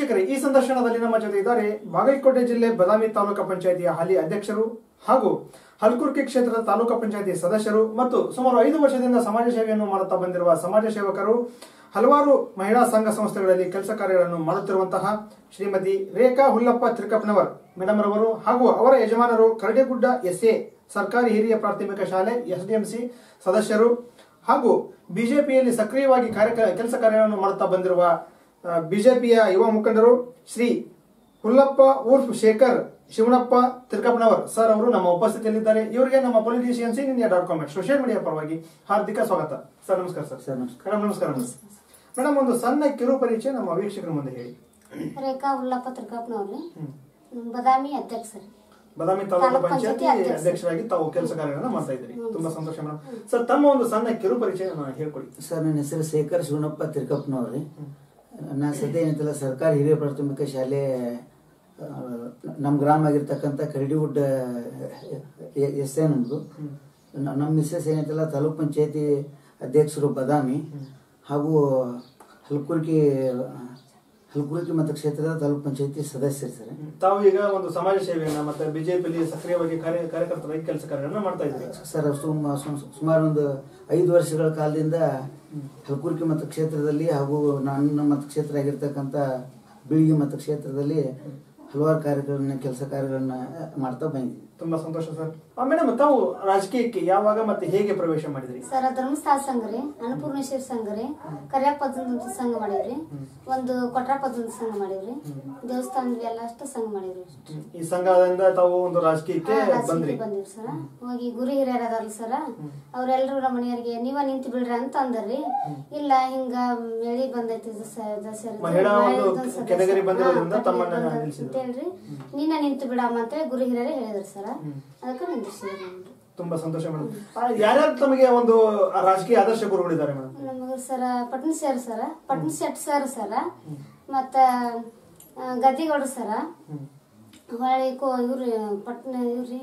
ವೀಕ್ಷಕರೇ ಈ ಸಂದರ್ಶನದಲ್ಲಿ ನಮ್ಮ ಜೊತೆ ಇದ್ದಾರೆ ಬಾಗಲಕೋಟೆ ಜಿಲ್ಲೆ ಬದಾಮಿ ತಾಲೂಕಾ ಪಂಚಾಯಿತಿಯ ಹಾಲಿ ಅಧ್ಯಕ್ಷರು ಹಾಗೂ ಹಲ್ಕುರ್ಕಿ ಕ್ಷೇತ್ರದ ತಾಲೂಕಾ ಪಂಚಾಯಿತಿ ಸದಸ್ಯರು ಮತ್ತು ಸುಮಾರು ಐದು ವರ್ಷದಿಂದ ಸಮಾಜ ಸೇವೆಯನ್ನು ಮಾಡುತ್ತಾ ಬಂದಿರುವ ಸಮಾಜ ಸೇವಕರು ಹಲವಾರು ಮಹಿಳಾ ಸಂಘ ಸಂಸ್ಥೆಗಳಲ್ಲಿ ಕೆಲಸ ಕಾರ್ಯಗಳನ್ನು ಮಾಡುತ್ತಿರುವಂತಹ ಶ್ರೀಮತಿ ರೇಖಾ ಹುಲ್ಲಪ್ಪ ತ್ರಿಕಪ್ನವರ್ ಮೇಡಮ್ ರವರು ಹಾಗೂ ಅವರ ಯಜಮಾನರು ಕರಡಿಗುಡ್ಡ ಎಸ್ಎ ಸರ್ಕಾರಿ ಹಿರಿಯ ಪ್ರಾಥಮಿಕ ಶಾಲೆ ಎಸ್ಡಿಎಂಸಿ ಸದಸ್ಯರು ಹಾಗೂ ಬಿಜೆಪಿಯಲ್ಲಿ ಸಕ್ರಿಯವಾಗಿ ಕಾರ್ಯ ಕೆಲಸ ಕಾರ್ಯಗಳನ್ನು ಮಾಡುತ್ತಾ ಬಂದಿರುವ ಬಿಜೆಪಿಯ ಯುವ ಮುಖಂಡರು ಶ್ರೀ ಹುಲ್ಲಪ್ಪ ಉರ್ಫ್ ಶೇಖರ್ ಶಿವನಪ್ಪ ತಿರ್ಕಪ್ಪನವರ್ ಸರ್ ಅವರು ನಮ್ಮ ಉಪಸ್ಥಿತಿಯಲ್ಲಿದ್ದಾರೆ ಇವರಿಗೆ ನಮ್ಮ politicians in India dot com social media ಪರವಾಗಿ ಹಾರ್ದಿಕ ಸ್ವಾಗತ ಸರ್ ನಮಸ್ಕಾರ ಸರ್ ಸರ್ ನಮಸ್ಕಾರ ಮೇಡಮ್ ನಮಸ್ಕಾರ ಮೇಡಮ್ ಒಂದು ಸಣ್ಣ ಕಿರು ಪರಿಚಯ ನಮ್ಮ ವೀಕ್ಷಕರ ಮುಂದೆ ಹೇಳಿ ರೇಖಾ ಉಲ್ಲಪ್ಪ ತ್ರಿಕಪ್ನವ್ರಿ ಬದಾಮಿ ಅಧ್ಯಕ್ಷರು ಬದಾಮಿ ತಾಲೂಕು ತಾಲೂಕು ಪಂಚಾಯತಿ ಪಂಚಾಯತಿ ಅಧ್ಯಕ್ಷ. ಅಧ್ಯಕ್ಷರಾಗಿ ತಾವು ಕೆಲಸ ಕಾರ್ಯಗಳನ್ನ ಮಾಡ್ತಾ ಇದ್ದೀರಿ ತುಂಬಾ ಸಂತೋಷ ಮೇಡಮ್ ಸರ್ ತಮ್ಮ ಒಂದು ಸಣ್ಣ ಕಿರು ಪರಿಚಯ ಹೇಳ್ಕೊಡಿ ಸರ್ ನನ್ನ ಹೆಸರು ಶೇಖರ್ ಶಿವನಪ್ಪ ತಿರ್ಕಪ್ಪನವ್ರಿ ನಾ ಸದ್ಯ ಏನಂತಲ್ಲ ಸರ್ಕಾರಿ ಹಿರಿಯ ಪ್ರಾಥಮಿಕ ಶಾಲೆ ಆ, ನಮ್ಮ ಗ್ರಾಮ ಆಗಿರ್ತಕ್ಕಂಥ ಕರಡಿಗುಡ್ಡ ಎಸ್ ಎ ನಮ್ಮದು ನಮ್ಮ ಮಿಸ್ಸಸ್ ಏನಂತಲ್ಲ ತಾಲೂಕ್ ಪಂಚಾಯತಿ ಅಧ್ಯಕ್ಷರು ಬದಾಮಿ ಹಾಗೂ ಹಲ್ಕುರ್ಕಿ ಹಲ್ಕುರ್ಕಿ ಮತಕ್ಷೇತ್ರದ ತಾಲೂಕ್ ಪಂಚಾಯತಿ ಸದಸ್ಯರು ಸರ್ ತಾವು ಈಗ ಒಂದು ಸಮಾಜ ಸೇವೆಯನ್ನ ಮತ್ತೆ ಬಿಜೆಪಿಯಲ್ಲಿ ಸಕ್ರಿಯವಾಗಿ ಕಾರ್ಯ ಕಾರ್ಯಕರ್ತರಾಗಿ ಕೆಲಸ ಕಾರ್ಯಗಳನ್ನ ಮಾಡ್ತಾ ಇದ್ದೀರಿ ಸರ್ ಸುಮ- ಸು- ಸುಮಾರು ಒಂದು ಐದು ವರ್ಷಗಳ ಕಾಲದಿಂದ ಹಲ್ಕುರ್ಕಿ ಮತಕ್ಷೇತ್ರದಲ್ಲಿ ಹಾಗೂ ನನ್ನ ಮತಕ್ಷೇತ್ರ ಆಗಿರ್ತಕ್ಕಂಥ ಬೀಳಿಗೆ ಮತಕ್ಷೇತ್ರದಲ್ಲಿ ಹಲವಾರು ಕಾರ್ಯಗಳನ್ನ ಕೆಲಸ ಕಾರ್ಯಗಳನ್ನ ಮಾಡ್ತಾ ಬಂದಿದ್ದೀವಿ ತುಂಬಾ ಸಂತೋಷ ಸರ್ ಮೇಡಮ್ ತಾವು ರಾಜಕೀಯಕ್ಕೆ ಯಾವಾಗ ಮತ್ತೆ ಹೇಗೆ ಪ್ರವೇಶ ಮಾಡಿದ್ರಿ ಸರ್ ಧರ್ಮಸ್ಥಳ ಸಂಘ ರೀ ಅನ್ನಪೂರ್ಣೇಶ್ವರ ಸಂಘ ರೀ ಕರ್ಯಾಪದ ಸಂಘ ಮಾಡೀವ್ರಿ ಒಂದು ಕೊಟ್ರಾಪದ ಸಂಘ ಮಾಡೀವ್ರಿ ದೇವಸ್ಥಾನದ ಎಲ್ಲ ಅಷ್ಟು ಸಂಘ ಮಾಡೀವ್ರಿ ಈ ಸಂಘದಿಂದ ತಾವು ಒಂದು ರಾಜಕೀಯಕ್ಕೆ ಬಂದ್ರಿ ಬಂದಿವ್ರಿ ಸರ್ ಹೋಗಿ ಗುರು ಹಿರಿಯರ್ ಅದಾರಲ್ಲ ಸರ್ ಅವ್ರೆಲ್ರು ನಮ್ಮ ಮನೆಯವರಿಗೆ ನೀವ ನಿಂತು ಬಿಡ್ರಿ ಅಂತ ಅಂದರ್ರಿ ಇಲ್ಲ ಹಿಂಗ ಮೇಳಿ ಬಂದೈತಿ ದಸ- ದಸರಾ ಮಹಿಳಾ ಒಂದು ಮಹಿಳಾ ಸದಸ್ಯ- ಕೆಟಗರಿ ಬಂದಿರೋದ್ರಿಂದ ಹಾ, ತಮ್ಮನ್ನ ಕೆಟಗರಿ ಬಂದ- ನಿಲ್ಸಿದ್ರು. ಅಂತೇಳ್ರಿ ನಿನ್ನ ನಿಂತು ಬಿಡಮ್ಮ ಅಂತೇಳಿ ಗುರು ಹಿರಿಯರೇ ಹೇಳಿದ್ರು ಸರ್ ಅದಕ್ಕೆ ನಿಂದಿರ್ಸಿದ್ರು ನಮ್ದು ತುಂಬಾ ಸಂತೋಷ ಮೇಡಮ್ ಯಾರ್ಯಾರು ತಮಗೆ ಒಂದು ರಾಜಕೀಯ ಆದರ್ಶ ಗುರುಗಳಿದ್ದಾರೆ ಮೇಡಮ್ ನಮಗ ಸರ ಪಟ್ನ ಸರ್ ಸರ ಪಟ್ನ ಶೆಟ್ ಸರ್ ಸರ ಮತ್ತ ಆ, ಗದ್ದಿಗೌಡ್ರು ಸರ ಹೊಳ್ಳಿ ಕೋ ಇವ್ರಿ ಪಟ್ನ ಇವ್ರಿ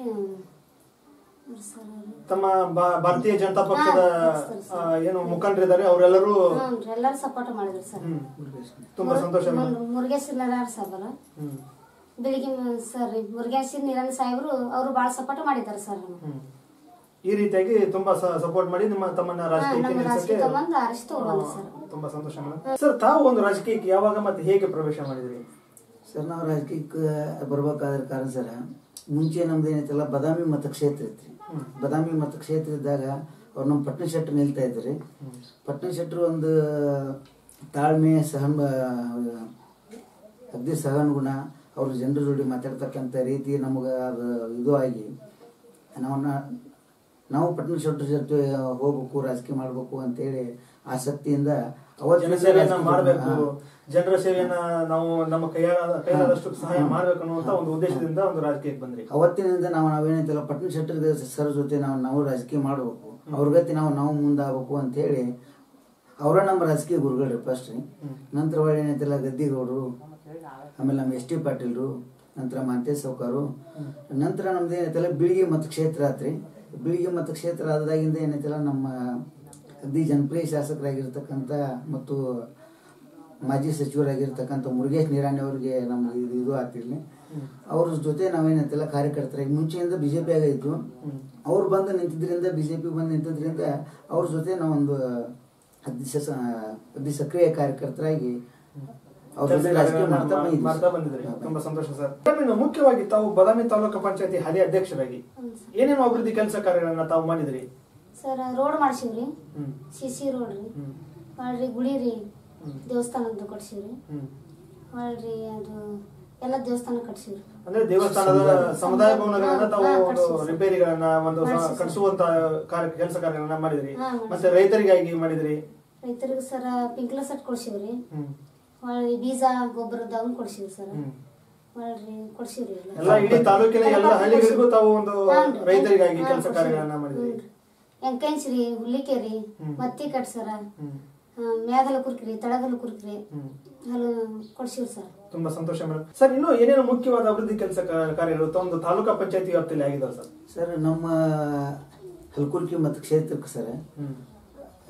ಇವ್ರು ಸರ್ ಅವ್ರು. ತಮ್ಮ ಬಾ- ಭಾರತೀಯ ಜನತಾ ಪಕ್ಷದ ಆ, ಏನು ಮುಖಂಡರಿದ್ದಾರೆ ಅವರೆಲ್ಲರೂ ಹ್ಞೂ ಎಲ್ಲರೂ ಸಪೋರ್ಟ್ ಮಾಡಿದ್ರು ಸರ್ ಹ್ಮ್ ತುಂಬಾ ಸಂತೋಷ ಮೇಡಮ್ ಮುರುಗೇಶ್ ನರಾರ್ ಸಾಬರ ಹ್ಮ್ ಬೆಳಿಗ್ಗೆ ಸರ್ ರೀ ಮುರುಗೇಶ್ ನಿರಂಜ್ ಸಾಹೇಬ್ರು ಅವರು ಭಾಳ ಸಪೋರ್ಟ್ ಮಾಡಿದ್ದಾರೆ ಸರ್ ನಮ್ಗೆ ಹ್ಮ್. ಈ ರೀತಿಯಾಗಿ ತುಂಬಾ ಸಪೋರ್ಟ್ ಮಾಡಿ ನಿಮ್ಮ ತಮ್ಮನ್ನ ರಾಜಕೀಯಕ್ಕೆ ನಮ್ಮ ನಿಲ್ಸಕ್ಕೆ ರಾಜಕೀಯ ತಗೊಂಬಂದು ಅರೆಸ್ಟ್ ತಗೊಂಡ್ರು ಸರ್ ತುಂಬಾ ಸಂತೋಷ ಮೇಡಮ್ ಸರ್ ತಾವು ಒಂದು ರಾಜಕೀಯಕ್ಕೆ ಯಾವಾಗ ಮತ್ತೆ ಹೇಗೆ ಪ್ರವೇಶ ಮಾಡಿದ್ರಿ ಸರ್ ನಾವು ರಾಜಕೀಯಕ್ಕೆ ಬರ್ಬೇಕಾದ್ರೆ ಕಾರಣ ಸರ್ ಮುಂಚೆ ನಮ್ದು ಏನೈತಲ್ಲ ಬದಾಮಿ ಮತಕ್ಷೇತ್ರ ಐತ್ರಿ ಬದಾಮಿ ಮತಕ್ಷೇತ್ರ ಇದ್ದಾಗ ಅವ್ರು ನಮ್ಮ ಪಟ್ನ ಶೆಟ್ರು ನಿಲ್ತಾ ಇದ್ರಿ ಪಟ್ನ ಶೆಟ್ರು ಒಂದು ತಾಳ್ಮೆ ಸಹನ್ ಅಗ್ದಿ ಸಹನುಗುಣ ಅವ್ರ ಜನರ ಜೋಡಿ ಮಾತಾಡ್ತಕ್ಕಂಥ ರೀತಿ ನಮಗೆ ಅದು ಇದು ಆಗಿ ನಾವು ನಾವು ಪಟ್ನ ಶೆಟ್ರ ಜೊತೆ ಹೋಗ್ಬೇಕು ರಾಜಕೀಯ ಮಾಡ್ಬೇಕು ಅಂತೇಳಿ ಆಸಕ್ತಿಯಿಂದ ಅವತ್ತಿನಿಂದ ಜನಸೇವೆಯನ್ನ ರಾಜಕೀಯ- ಮಾಡಬೇಕು ಹಾ. ಜನರ ಸೇವೆಯನ್ನ ನಾವು ನಮ್ಮ ಕೈಯಾದ ಕೈಲಾದಷ್ಟು ಸಹಾಯ ಮಾಡ್ಬೇಕು ಅನ್ನುವಂತ ಒಂದು ಉದ್ದೇಶದಿಂದ ಒಂದು ರಾಜಕೀಯಕ್ಕೆ ಬಂದ್ರಿ ಅವತ್ತಿನಿಂದ ನಾವು ನಾವೇನೈತಲ್ಲ ಪಟ್ನ ಶೆಟ್ಟರ್ ಸರ್ ಜೊತೆ ನಾವು ನಾವು ರಾಜಕೀಯ ಮಾಡಬೇಕು ಅವ್ರ ಗತಿ ನಾವು ನಾವು ಮುಂದಾಗಬೇಕು ಅಂತ ಹೇಳಿ ಅವರ ನಮ್ಮ ರಾಜಕೀಯ ಗುರುಗಳು ಫಸ್ಟ್ ರೀ ನಂತರ ಒಳ್ಳೆ ಏನೈತಲ್ಲ ಗದ್ದಿಗೌಡರು ಆಮೇಲೆ ನಮ್ಮ ಎಸ್ ಟಿ ಪಾಟೀಲ್ರು ನಂತರ ಮಾಂತೇಶ್ ಸೌಕರು ನಂತರ ನಮ್ದು ಏನೈತಲ್ಲ ಬೀಳಿಗೆ ಮತಕ್ಷೇತ್ರ ಆತ್ರಿ ಬೀಳಿಗೆ ಮತಕ್ಷೇತ್ರ ಆದಾಗಿಂದ ಏನೈತಲ್ಲ ನಮ್ಮ ಅಗ್ದಿ ಜನಪ್ರಿಯ ಶಾಸಕರಾಗಿರ್ತಕ್ಕಂಥ ಮತ್ತು ಮಾಜಿ ಸಚಿವರಾಗಿರ್ತಕ್ಕಂಥ ಮುರುಗೇಶ್ ನಿರಾಣಿ ಅವರಿಗೆ ನಮ್ಗೆ ಇದು ಇದು ಆಗ್ತಿರ್ಲಿ ಅವ್ರ ಜೊತೆ ನಾವೇನಂತೆಲ್ಲ ಕಾರ್ಯಕರ್ತರಾಗಿ ಮುಂಚೆಯಿಂದ ಬಿಜೆಪಿ ಆಗ ಇದ್ವು ಅವ್ರು ಬಂದು ನಿಂತಿದ್ರಿಂದ ಬಿಜೆಪಿ ಬಂದು ನಿಂತಿದ್ರಿಂದ ಅವ್ರ ಜೊತೆ ನಾವೊಂದು ಅತಿ ಸ- ಅತಿ ಸಕ್ರಿಯ ಕಾರ್ಯಕರ್ತರಾಗಿ ಅವ್ರ ಕೆಲಸ ಜೊತೆ ರಾಜಕೀಯ ಮಾಡ್ತಾ ಕಾರ್ಯಗಳನ್ನ ಮಾಡ್ತಾ ಬಂದಿದ್ರಿ ಬಂದಿದ್ವಿ ತುಂಬಾ ಸಂತೋಷ ಸರ್ ಇನ್ನು ಮುಖ್ಯವಾಗಿ ತಾವು ಬದಾಮಿ ತಾಲೂಕು ಪಂಚಾಯತಿ ಹಾಲಿ ಅಧ್ಯಕ್ಷರಾಗಿ ಏನೇನು ಅಭಿವೃದ್ಧಿ ಕೆಲಸ ಕಾರ್ಯಗಳನ್ನ ತಾವು ಮಾಡಿದ್ರಿ ಸರ್ ರೋಡ್ ಮಾಡ್ಸಿವ್ರಿ ಹ್ಮ್ ಸಿ ಸಿ ರೋಡ್ ರೀ ಹ್ಮ್ ಹೊಳ್ರಿ ಗುಡಿ ರೀ ದೇವಸ್ಥಾನದ್ದು ಕಟ್ಸಿವ್ರಿ ಹ್ಮ್ ಹೊಳ್ರಿ ಅದು ಎಲ್ಲ ದೇವಸ್ಥಾನ ಕಟ್ಸಿವ್ರಿ ಅಂದ್ರೆ ದೇವಸ್ಥಾನದ ಸಮುದಾಯ ಭವನಗಳನ್ನ ತಾವು ಹಾ, ಒಂದು ಕಟ್ಸಿದ್ವಿ. ರಿಪೇರಿಗಳನ್ನ ಒಂದು ಸ- ಮಾಡಿಸಿ. ಕಟ್ಸುವಂತ ಕಾರ್ಯ ಕೆಲಸ ಕಾರ್ಯಗಳನ್ನ ಮಾಡಿದ್ರಿ ಹಾ, ಮಾಡಿಸಿ. ಮತ್ತೆ ರೈತರಿಗಾಗಿ ಮಾಡಿದ್ರಿ ರೈತರಿಗೆ ಸರ ಪಿಂಕ್ಲ ಸೆಟ್ ಕೊಡ್ಸಿವ್ರಿ ಹ್ಮ್ ಹೊಳ್ಳಿ ಬೀಜ ಗೊಬ್ಬರದ ಅವ್ನ ಕೊಡ್ಸಿವ್ರಿ ಸರ್ ಹ್ಮ್. ಹೊಳ್ರಿ ಕೊಡ್ಸಿವ್ರಿ ಎಲ್ಲ ಎಲ್ಲ ಇಡೀ ತಾಲೂಕಿನ ಎಲ್ಲ ಹಳ್ಳಿಗಳಿಗೂ ತಾವು ಒಂದು ಹಾನ್ರಿ. ರೈತರಿಗಾಗಿ ಹಾ, ಕೆಲಸ ಕೊಡ್ಸಿವ್ರಿ. ಕಾರ್ಯಗಳನ್ನ ಮಾಡಿದ್ರಿ ಹ್ಞೂನ್ರಿ. ಎಂಕೆಂಚ್ರಿ ಹುಲ್ಲಿಕೆರಿ ಹ್ಮ್. ಮತ್ತಿ ಕಟ್ಸರ ಹ್ಮ್ ಮ್ಯಾಗಲ ಕುರ್ಕ್ರಿ ತಳಗಲ ಕುರ್ಕ್ರಿ ಹ್ಮ್ ಹಲ ಕೊಡ್ಸಿವ್ರಿ ಸರ್ ತುಂಬಾ ಸಂತೋಷ ಮೇಡಮ್ ಸರ್ ಇನ್ನು ಏನೇನು ಮುಖ್ಯವಾದ ಅಭಿವೃದ್ಧಿ ಕೆಲಸ ಕಾರ್ಯಗಳು ಒಂದು ತಾಲೂಕಾ ಪಂಚಾಯತಿ ವ್ಯಾಪ್ತಿಯಲ್ಲಿ ಆಗಿದಾವೆ ಸರ್ ಸರ್ ನಮ್ಮ ಹಲ್ಕುರ್ಕಿ ಮತಕ್ಷೇತ್ರಕ್ಕೆ ಸರ್ ಹ್ಮ್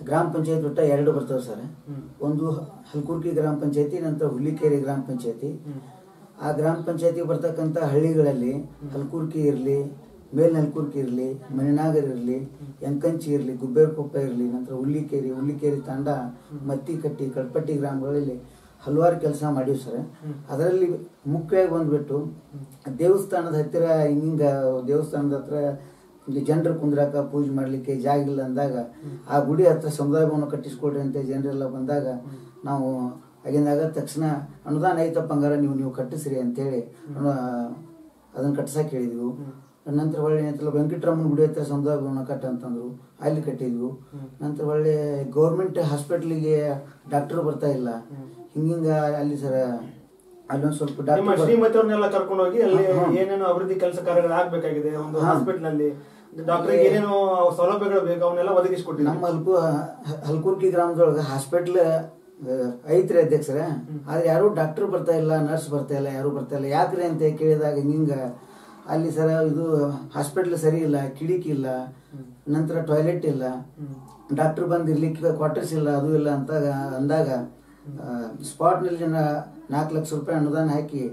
ಗ್ರಾಮ ಪಂಚಾಯತ್ ಒಟ್ಟ ಎರಡು ಬರ್ತವೆ ಸರ್ ಒಂದು ಹಲ್ಕುರ್ಕಿ ಗ್ರಾಮ ಪಂಚಾಯತಿ ನಂತರ ಹುಲಿಕೇರಿ ಗ್ರಾಮ ಪಂಚಾಯತಿ ಆ ಗ್ರಾಮ ಪಂಚಾಯತಿ ಬರ್ತಕ್ಕಂಥ ಹಳ್ಳಿಗಳಲ್ಲಿ ಹಲ್ಕುರ್ಕಿ ಇರಲಿ ಮೇಲ್ ಹಲ್ಕುರ್ಕಿ ಇರಲಿ ಮಣಿನಾಗರ್ ಇರಲಿ ಯಂಕಂಚಿ ಇರಲಿ ಗುಬ್ಬೇರ್ಕೊಪ್ಪ ಇರಲಿ ನಂತರ ಹುಲ್ಲಿಕೇರಿ ಹುಲ್ಲಿಕೇರಿ ತಾಂಡ ಮತ್ತಿಕಟ್ಟಿ ಕಡ್ಪಟ್ಟಿ ಗ್ರಾಮಗಳಲ್ಲಿ ಹಲವಾರು ಕೆಲಸ ಮಾಡೀವಿ ಸರ್ ಅದರಲ್ಲಿ ಮುಖ್ಯವಾಗಿ ಬಂದ್ಬಿಟ್ಟು ದೇವಸ್ಥಾನದ ಹತ್ತಿರ ಹಿಂಗ ದೇವಸ್ಥಾನದ ಹತ್ರ ಇಲ್ಲಿ ಜನರು ಕುಂದ್ರಾಕ ಪೂಜೆ ಮಾಡ್ಲಿಕ್ಕೆ ಜಾಗ ಇಲ್ಲ ಅಂದಾಗ ಆ ಗುಡಿ ಹತ್ರ ಸಮುದಾಯ ಭವನ ಕಟ್ಟಿಸ್ಕೊಡ್ರಿ ಅಂತ ಜನರೆಲ್ಲ ಬಂದಾಗ ನಾವು ಆಗಿಂದಾಗ ತಕ್ಷಣ ಅನುದಾನ ಐತಪ್ಪ ಹಂಗಾರ ನೀವು ನೀವು ಕಟ್ಟಿಸ್ರಿ ಅಂತೇಳಿ ಅನು- ಅದನ್ನ ಕಟ್ಸಕ್ಕೆ ಹೇಳಿದ್ವು ನಂತರ ಒಳ್ಳೆ ಏನಂತಲ್ಲ ವೆಂಕಟರಮಣ ಗುಡಿ ಹತ್ರ ಸಮುದಾಯ ಭವನ ಕಟ್ಟ ಅಂತಂದ್ರು ಅಲ್ಲಿ ಕಟ್ಟಿದ್ವು ನಂತರ ಒಳ್ಳೆ ಗೌರ್ಮೆಂಟ್ ಹಾಸ್ಪಿಟ್ಲಿಗೆ ಡಾಕ್ಟರ್ ಬರ್ತಾ ಇಲ್ಲ ಹಿಂಗಿಂಗ ಅಲ್ಲಿ ಸರ ಅಲ್ಲೊಂದು ಸ್ವಲ್ಪ ನಿಮ್ಮ ಡಾಕ್ಟರ್ ಶ್ರೀಮತಿಯವ್ರನ್ನೆಲ್ಲ ಕರ್ಕೊಂಡು ಹೋಗಿ ಅಲ್ಲಿ ಹಾ, ಹಾ. ಏನೇನು ಅಭಿವೃದ್ಧಿ ಕೆಲಸ ಕಾರ್ಯಗಳು ಆಗ್ಬೇಕಾಗಿದೆ ಒಂದು ಹಾ. ಹಾಸ್ಪಿಟಲ್ ನಲ್ಲಿ ಡಾಕ್ಟರ್ಗೆ ಏನೇನು ಸೌಲಭ್ಯಗಳು ಬೇಕು ಅವನ್ನೆಲ್ಲ ಒದಗಿಸ್ಕೊಟ್ಟಿದ್ದೀವಿ ನಮ್ಮ ಹಲ್ಕು ಹಲ್ಕುರ್ಕಿ ಗ್ರಾಮದೊಳಗೆ ಹಾಸ್ಪಿಟ್ಲ್ ಐತ್ರಿ ಅಧ್ಯಕ್ಷರ ಆದ್ರೆ ಯಾರು ಡಾಕ್ಟರ್ ಬರ್ತಾ ಇಲ್ಲ ನರ್ಸ್ ಬರ್ತಾ ಇಲ್ಲ ಯಾರು ಬರ್ತಾ ಇಲ್ಲ ಯಾಕ್ರಿ ಅಂತ ಕೇಳಿದಾಗ ಹಿಂಗ ಅಲ್ಲಿ ಸರ ಇದು ಹಾಸ್ಪಿಟ್ಲ್ ಸರಿ ಇಲ್ಲ ಕಿಡಿಕಿ ಇಲ್ಲ ನಂತರ ಟಾಯ್ಲೆಟ್ ಇಲ್ಲ ಡಾಕ್ಟರ್ ಬಂದು ಇರ್ಲಿಕ್ಕೆ ಕ್ವಾರ್ಟರ್ಸ್ ಇಲ್ಲ ಅದು ಇಲ್ಲ ಅಂತ ಅಂದಾಗ ಸ್ಪಾಟ್ನಲ್ಲಿ ನಾಲ್ಕು ಲಕ್ಷ ರೂಪಾಯಿ ಅನುದಾನ ಹಾಕಿ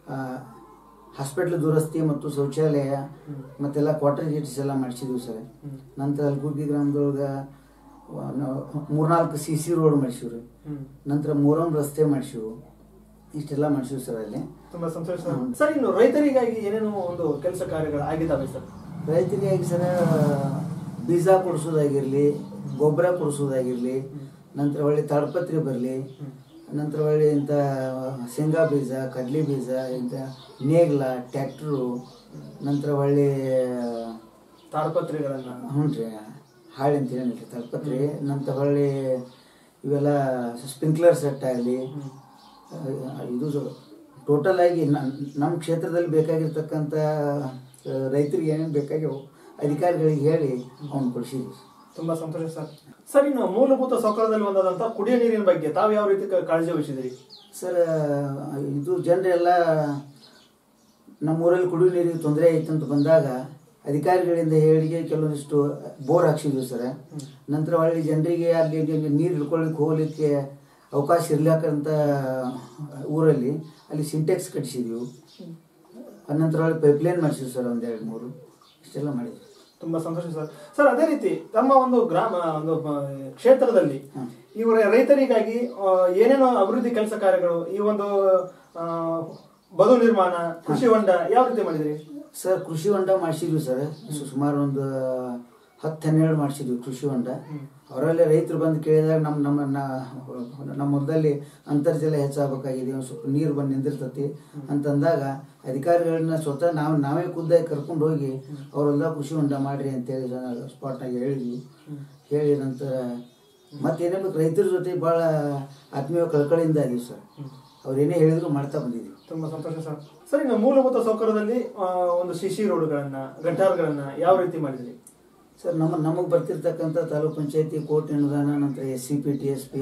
ಹಾಸ್ಪಿಟ್ಲ್ ದುರಸ್ತಿ ಮತ್ತು ಶೌಚಾಲಯ ಮತ್ತೆಲ್ಲ ಕ್ವಾರ್ಟರ್ ಗೀಟರ್ಸ್ ಎಲ್ಲ ಮಾಡಿಸಿದ್ವಿ ಸರ್ ನಂತರ ಅಲ್ಗುರ್ಗಿ ಗ್ರಾಮದೊಳಗೆ ಮೂರ್ನಾಲ್ಕು ಸಿ ಸಿ ರೋಡ್ ಮಾಡಿಸಿವ್ರಿ ನಂತರ ಮೂರೊಂದು ರಸ್ತೆ ಮಾಡಿಸಿವು ಇಷ್ಟೆಲ್ಲ ಮಾಡಿಸಿವಿ ಸರ್ ಅಲ್ಲಿ ತುಂಬಾ ಸಂತೋಷ ಸರ್. ಸರ್ ಇನ್ನು ರೈತರಿಗಾಗಿ ಏನೇನು ಒಂದು ಕೆಲಸ ಕಾರ್ಯಗಳು ಆಗಿದ್ದಾವೆ ಸರ್ ರೈತರಿಗೆ ಸರ ಬೀಜ ಕೊಡಿಸೋದಾಗಿರ್ಲಿ ಗೊಬ್ಬರ ಕೊಡಿಸೋದಾಗಿರ್ಲಿ ನಂತರ ಒಳ್ಳೆ ತಾಡ್ಪತ್ರಿ ಬರಲಿ ನಂತರ ಒಳ್ಳೆ ಇಂಥ ಶೇಂಗಾ ಬೀಜ ಕಡ್ಲಿ ಬೀಜ ಇಂಥ ನೇಗ್ಲ ಟ್ಯಾಕ್ಟ್ರು ನಂತರ ಒಳ್ಳೆ ತಾಡಪತ್ರಿಗಳನ್ನ ಹ್ಞೂ ರೀ ಹಾಳೆ ಅಂತ ಏನಿಲ್ಲ ತಾಡ್ಪತ್ರಿ ನಂತರ ಹೊಳ್ಳಿ ಇವೆಲ್ಲ ಸ್ಪ್ರಿಂಕ್ಲರ್ ಸೆಟ್ ಆಗಲಿ ಇದು ಟೋಟಲ್ ಆಗಿ ನಮ್ಮ ಕ್ಷೇತ್ರದಲ್ಲಿ ಬೇಕಾಗಿರ್ತಕ್ಕಂಥ ಆ, ರೈತರಿಗೆ ಏನೇನು ಬೇಕಾಗ್ಯವು ಅಧಿಕಾರಿಗಳಿಗೆ ಹೇಳಿ ಅವ್ನು ಕೊಡಿಸಿದ್ವಿ ತುಂಬಾ ಸಂತೋಷ ಸರ್ ಸರ್ ಇನ್ನು ಮೂಲಭೂತ ಸೌಕರ್ಯದಲ್ಲಿ ಒಂದಾದಂತ ಕುಡಿಯ ನೀರಿನ ಬಗ್ಗೆ ತಾವು ಯಾವ ರೀತಿ ಕ- ಕಾಳಜಿ ವಹಿಸಿದ್ರಿ ಸರ್ ಇದು ಜನರೆಲ್ಲ ನಮ್ಮೂರಲ್ಲಿ ಕುಡಿಯುವ ನೀರಿಗೆ ತೊಂದರೆ ಐತೆ ಅಂತ ಬಂದಾಗ ಅಧಿಕಾರಿಗಳಿಂದ ಹೇಳಿಗೆ ಕೆಲವೊಂದಿಷ್ಟು ಬೋರ್ ಹಾಕ್ಸಿದ್ವಿ ಸರ್ ನಂತರ ಒಳ್ಳೆ ಜನರಿಗೆ ಅಲ್ಲಿ ಇಲ್ಲಿ ನೀರು ಹಿಡ್ಕೊಳ್ಳಿಕ್ಕೆ ಹೋಗ್ಲಿಕ್ಕೆ ಅವಕಾಶ ಇರ್ಲಾಕಂತ ಊರಲ್ಲಿ ಅಲ್ಲಿ ಸಿಂಟೆಕ್ಸ್ ಕಟ್ಟಿಸಿದ್ವಿ ಅನಂತರ ಒಳ್ಳೆ ಪೈಪ್ಲೈನ್ ಮಾಡಿಸಿದ್ವಿ ಸರ್ ಒಂದೆರಡು ಮೂರು ಇಷ್ಟೆಲ್ಲ ಮಾಡಿದ್ವಿ ತುಂಬಾ ಸಂತೋಷ ಸರ್ ಸರ್ ಅದೇ ರೀತಿ ತಮ್ಮ ಒಂದು ಗ್ರಾಮ ಒಂದು ಆ, ಕ್ಷೇತ್ರದಲ್ಲಿ ಇವರ ರೈತರಿಗಾಗಿ ಆ, ಏನೇನು ಅಭಿವೃದ್ಧಿ ಕೆಲಸ ಕಾರ್ಯಗಳು ಈ ಒಂದು ಆ, ಬದು ನಿರ್ಮಾಣ ಕೃಷಿ ಹೊಂಡ ಯಾವ ರೀತಿ ಮಾಡಿದ್ರಿ ಸರ್ ಕೃಷಿ ಹೊಂಡ ಮಾಡಿಸಿದ್ವಿ ಸರ್ ಸು- ಸುಮಾರು ಒಂದು ಹತ್ತು ಹನ್ನೆರಡು ಮಾಡಿಸಿದ್ವಿ ಕೃಷಿ ಹೊಂಡ ಅವರಲ್ಲಿ ರೈತರು ಬಂದು ಕೇಳಿದಾಗ ನಮ್ಮ ನಮ್ಮ ನ- ನಮ್ಮ ಹೊಲದಲ್ಲಿ ಅಂತರ್ಜಲ ಹೆಚ್ಚಾಗಬೇಕಾಗಿದೆ ಒಂದು ಸ್ವಲ್ಪ ನೀರು ಬಂದು ನಿಂದಿರ್ತತಿ ಅಂತಂದಾಗ ಅಧಿಕಾರಿಗಳನ್ನ ಸ್ವತಃ ನಾವು ನಾವೇ ಖುದ್ದಾಗಿ ಕರ್ಕೊಂಡು ಹೋಗಿ ಅವರೆಲ್ಲ ಕೃಷಿ ಹೊಂಡ ಮಾಡ್ರಿ ಅಂತೇಳಿ ಸ್ಪಾಟ್ನಾಗ ಹೇಳಿದ್ವಿ ಹೇಳಿ ನಂತರ ಮತ್ತೇನೇ ಬೇಕು ರೈತರ ಜೊತೆ ಭಾಳ ಆತ್ಮೀಯ ಕಳ್ಕಳಿಯಿಂದ ಇದೀವಿ ಸರ್ ಅವ್ರು ಏನೇ ಹೇಳಿದ್ರು ಮಾಡ್ತಾ ಬಂದಿದ್ದೀವಿ ತುಂಬಾ ಸಂತೋಷ ಸರ್ ಸರ್ ಇನ್ನು ಮೂಲಭೂತ ಸೌಕರ್ಯದಲ್ಲಿ ಆ, ಒಂದು ಶಿಶಿ ರೋಡ್ಗಳನ್ನ ಗಟಾರ್ಗಳನ್ನ ಯಾವ ರೀತಿ ಮಾಡಿದ್ರಿ ಸರ್ ನಮ್ಮ ನಮಗೆ ಬರ್ತಿರ್ತಕ್ಕಂಥ ತಾಲೂಕ್ ಪಂಚಾಯತಿ ಕೋರ್ಟ್ ಅನುದಾನ ನಂತರ S C P T S P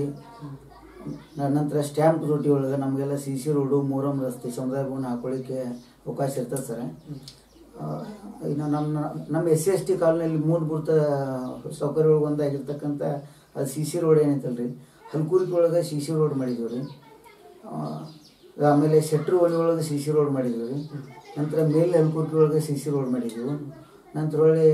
ನಂತರ ಸ್ಟ್ಯಾಂಪ್ ರೋಟಿ ಒಳಗೆ ನಮಗೆಲ್ಲ ಸಿ ಸಿ ರೋಡು ಮೂರಮ್ ರಸ್ತೆ ಸಮುದಾಯ ಭವನ ಹಾಕೊಳ್ಳಿಕ್ಕೆ ಅವಕಾಶ ಇರ್ತದೆ ಸರ್ ಆ, ಇನ್ನು ನಮ್ಮ ನಮ್ಮ ಎಸ್ ಸಿ ಎಸ್ ಟಿ ಕಾಲೋನಿಯಲ್ಲಿ ಮೂಲಭೂತ ಸೌಕರ್ಯಗಳು ಒಂದಾಗಿರ್ತಕ್ಕಂಥ ಅದು ಸಿ ಸಿ ರೋಡ್ ಏನೈತಲ್ರಿ ಹಲ್ಕೂರ್ಗಿ ಒಳಗೆ ಸಿ ಸಿ ರೋಡ್ ಮಾಡಿದ್ದೀವಿ ರೀ ಆ, ಆಮೇಲೆ ಶೆಟ್ರು ಓಣಿ ಒಳಗೆ ಸಿ ಸಿ ರೋಡ್ ಮಾಡಿದ್ವಿ ರೀ ನಂತರ ಮೇಲೆ ಹಲ್ಕೂರ್ಗಿ ಒಳಗೆ ಸಿ ಸಿ ರೋಡ್ ಮಾಡಿದ್ದೀವಿ ನಂತರ ಒಳ್ಳೆ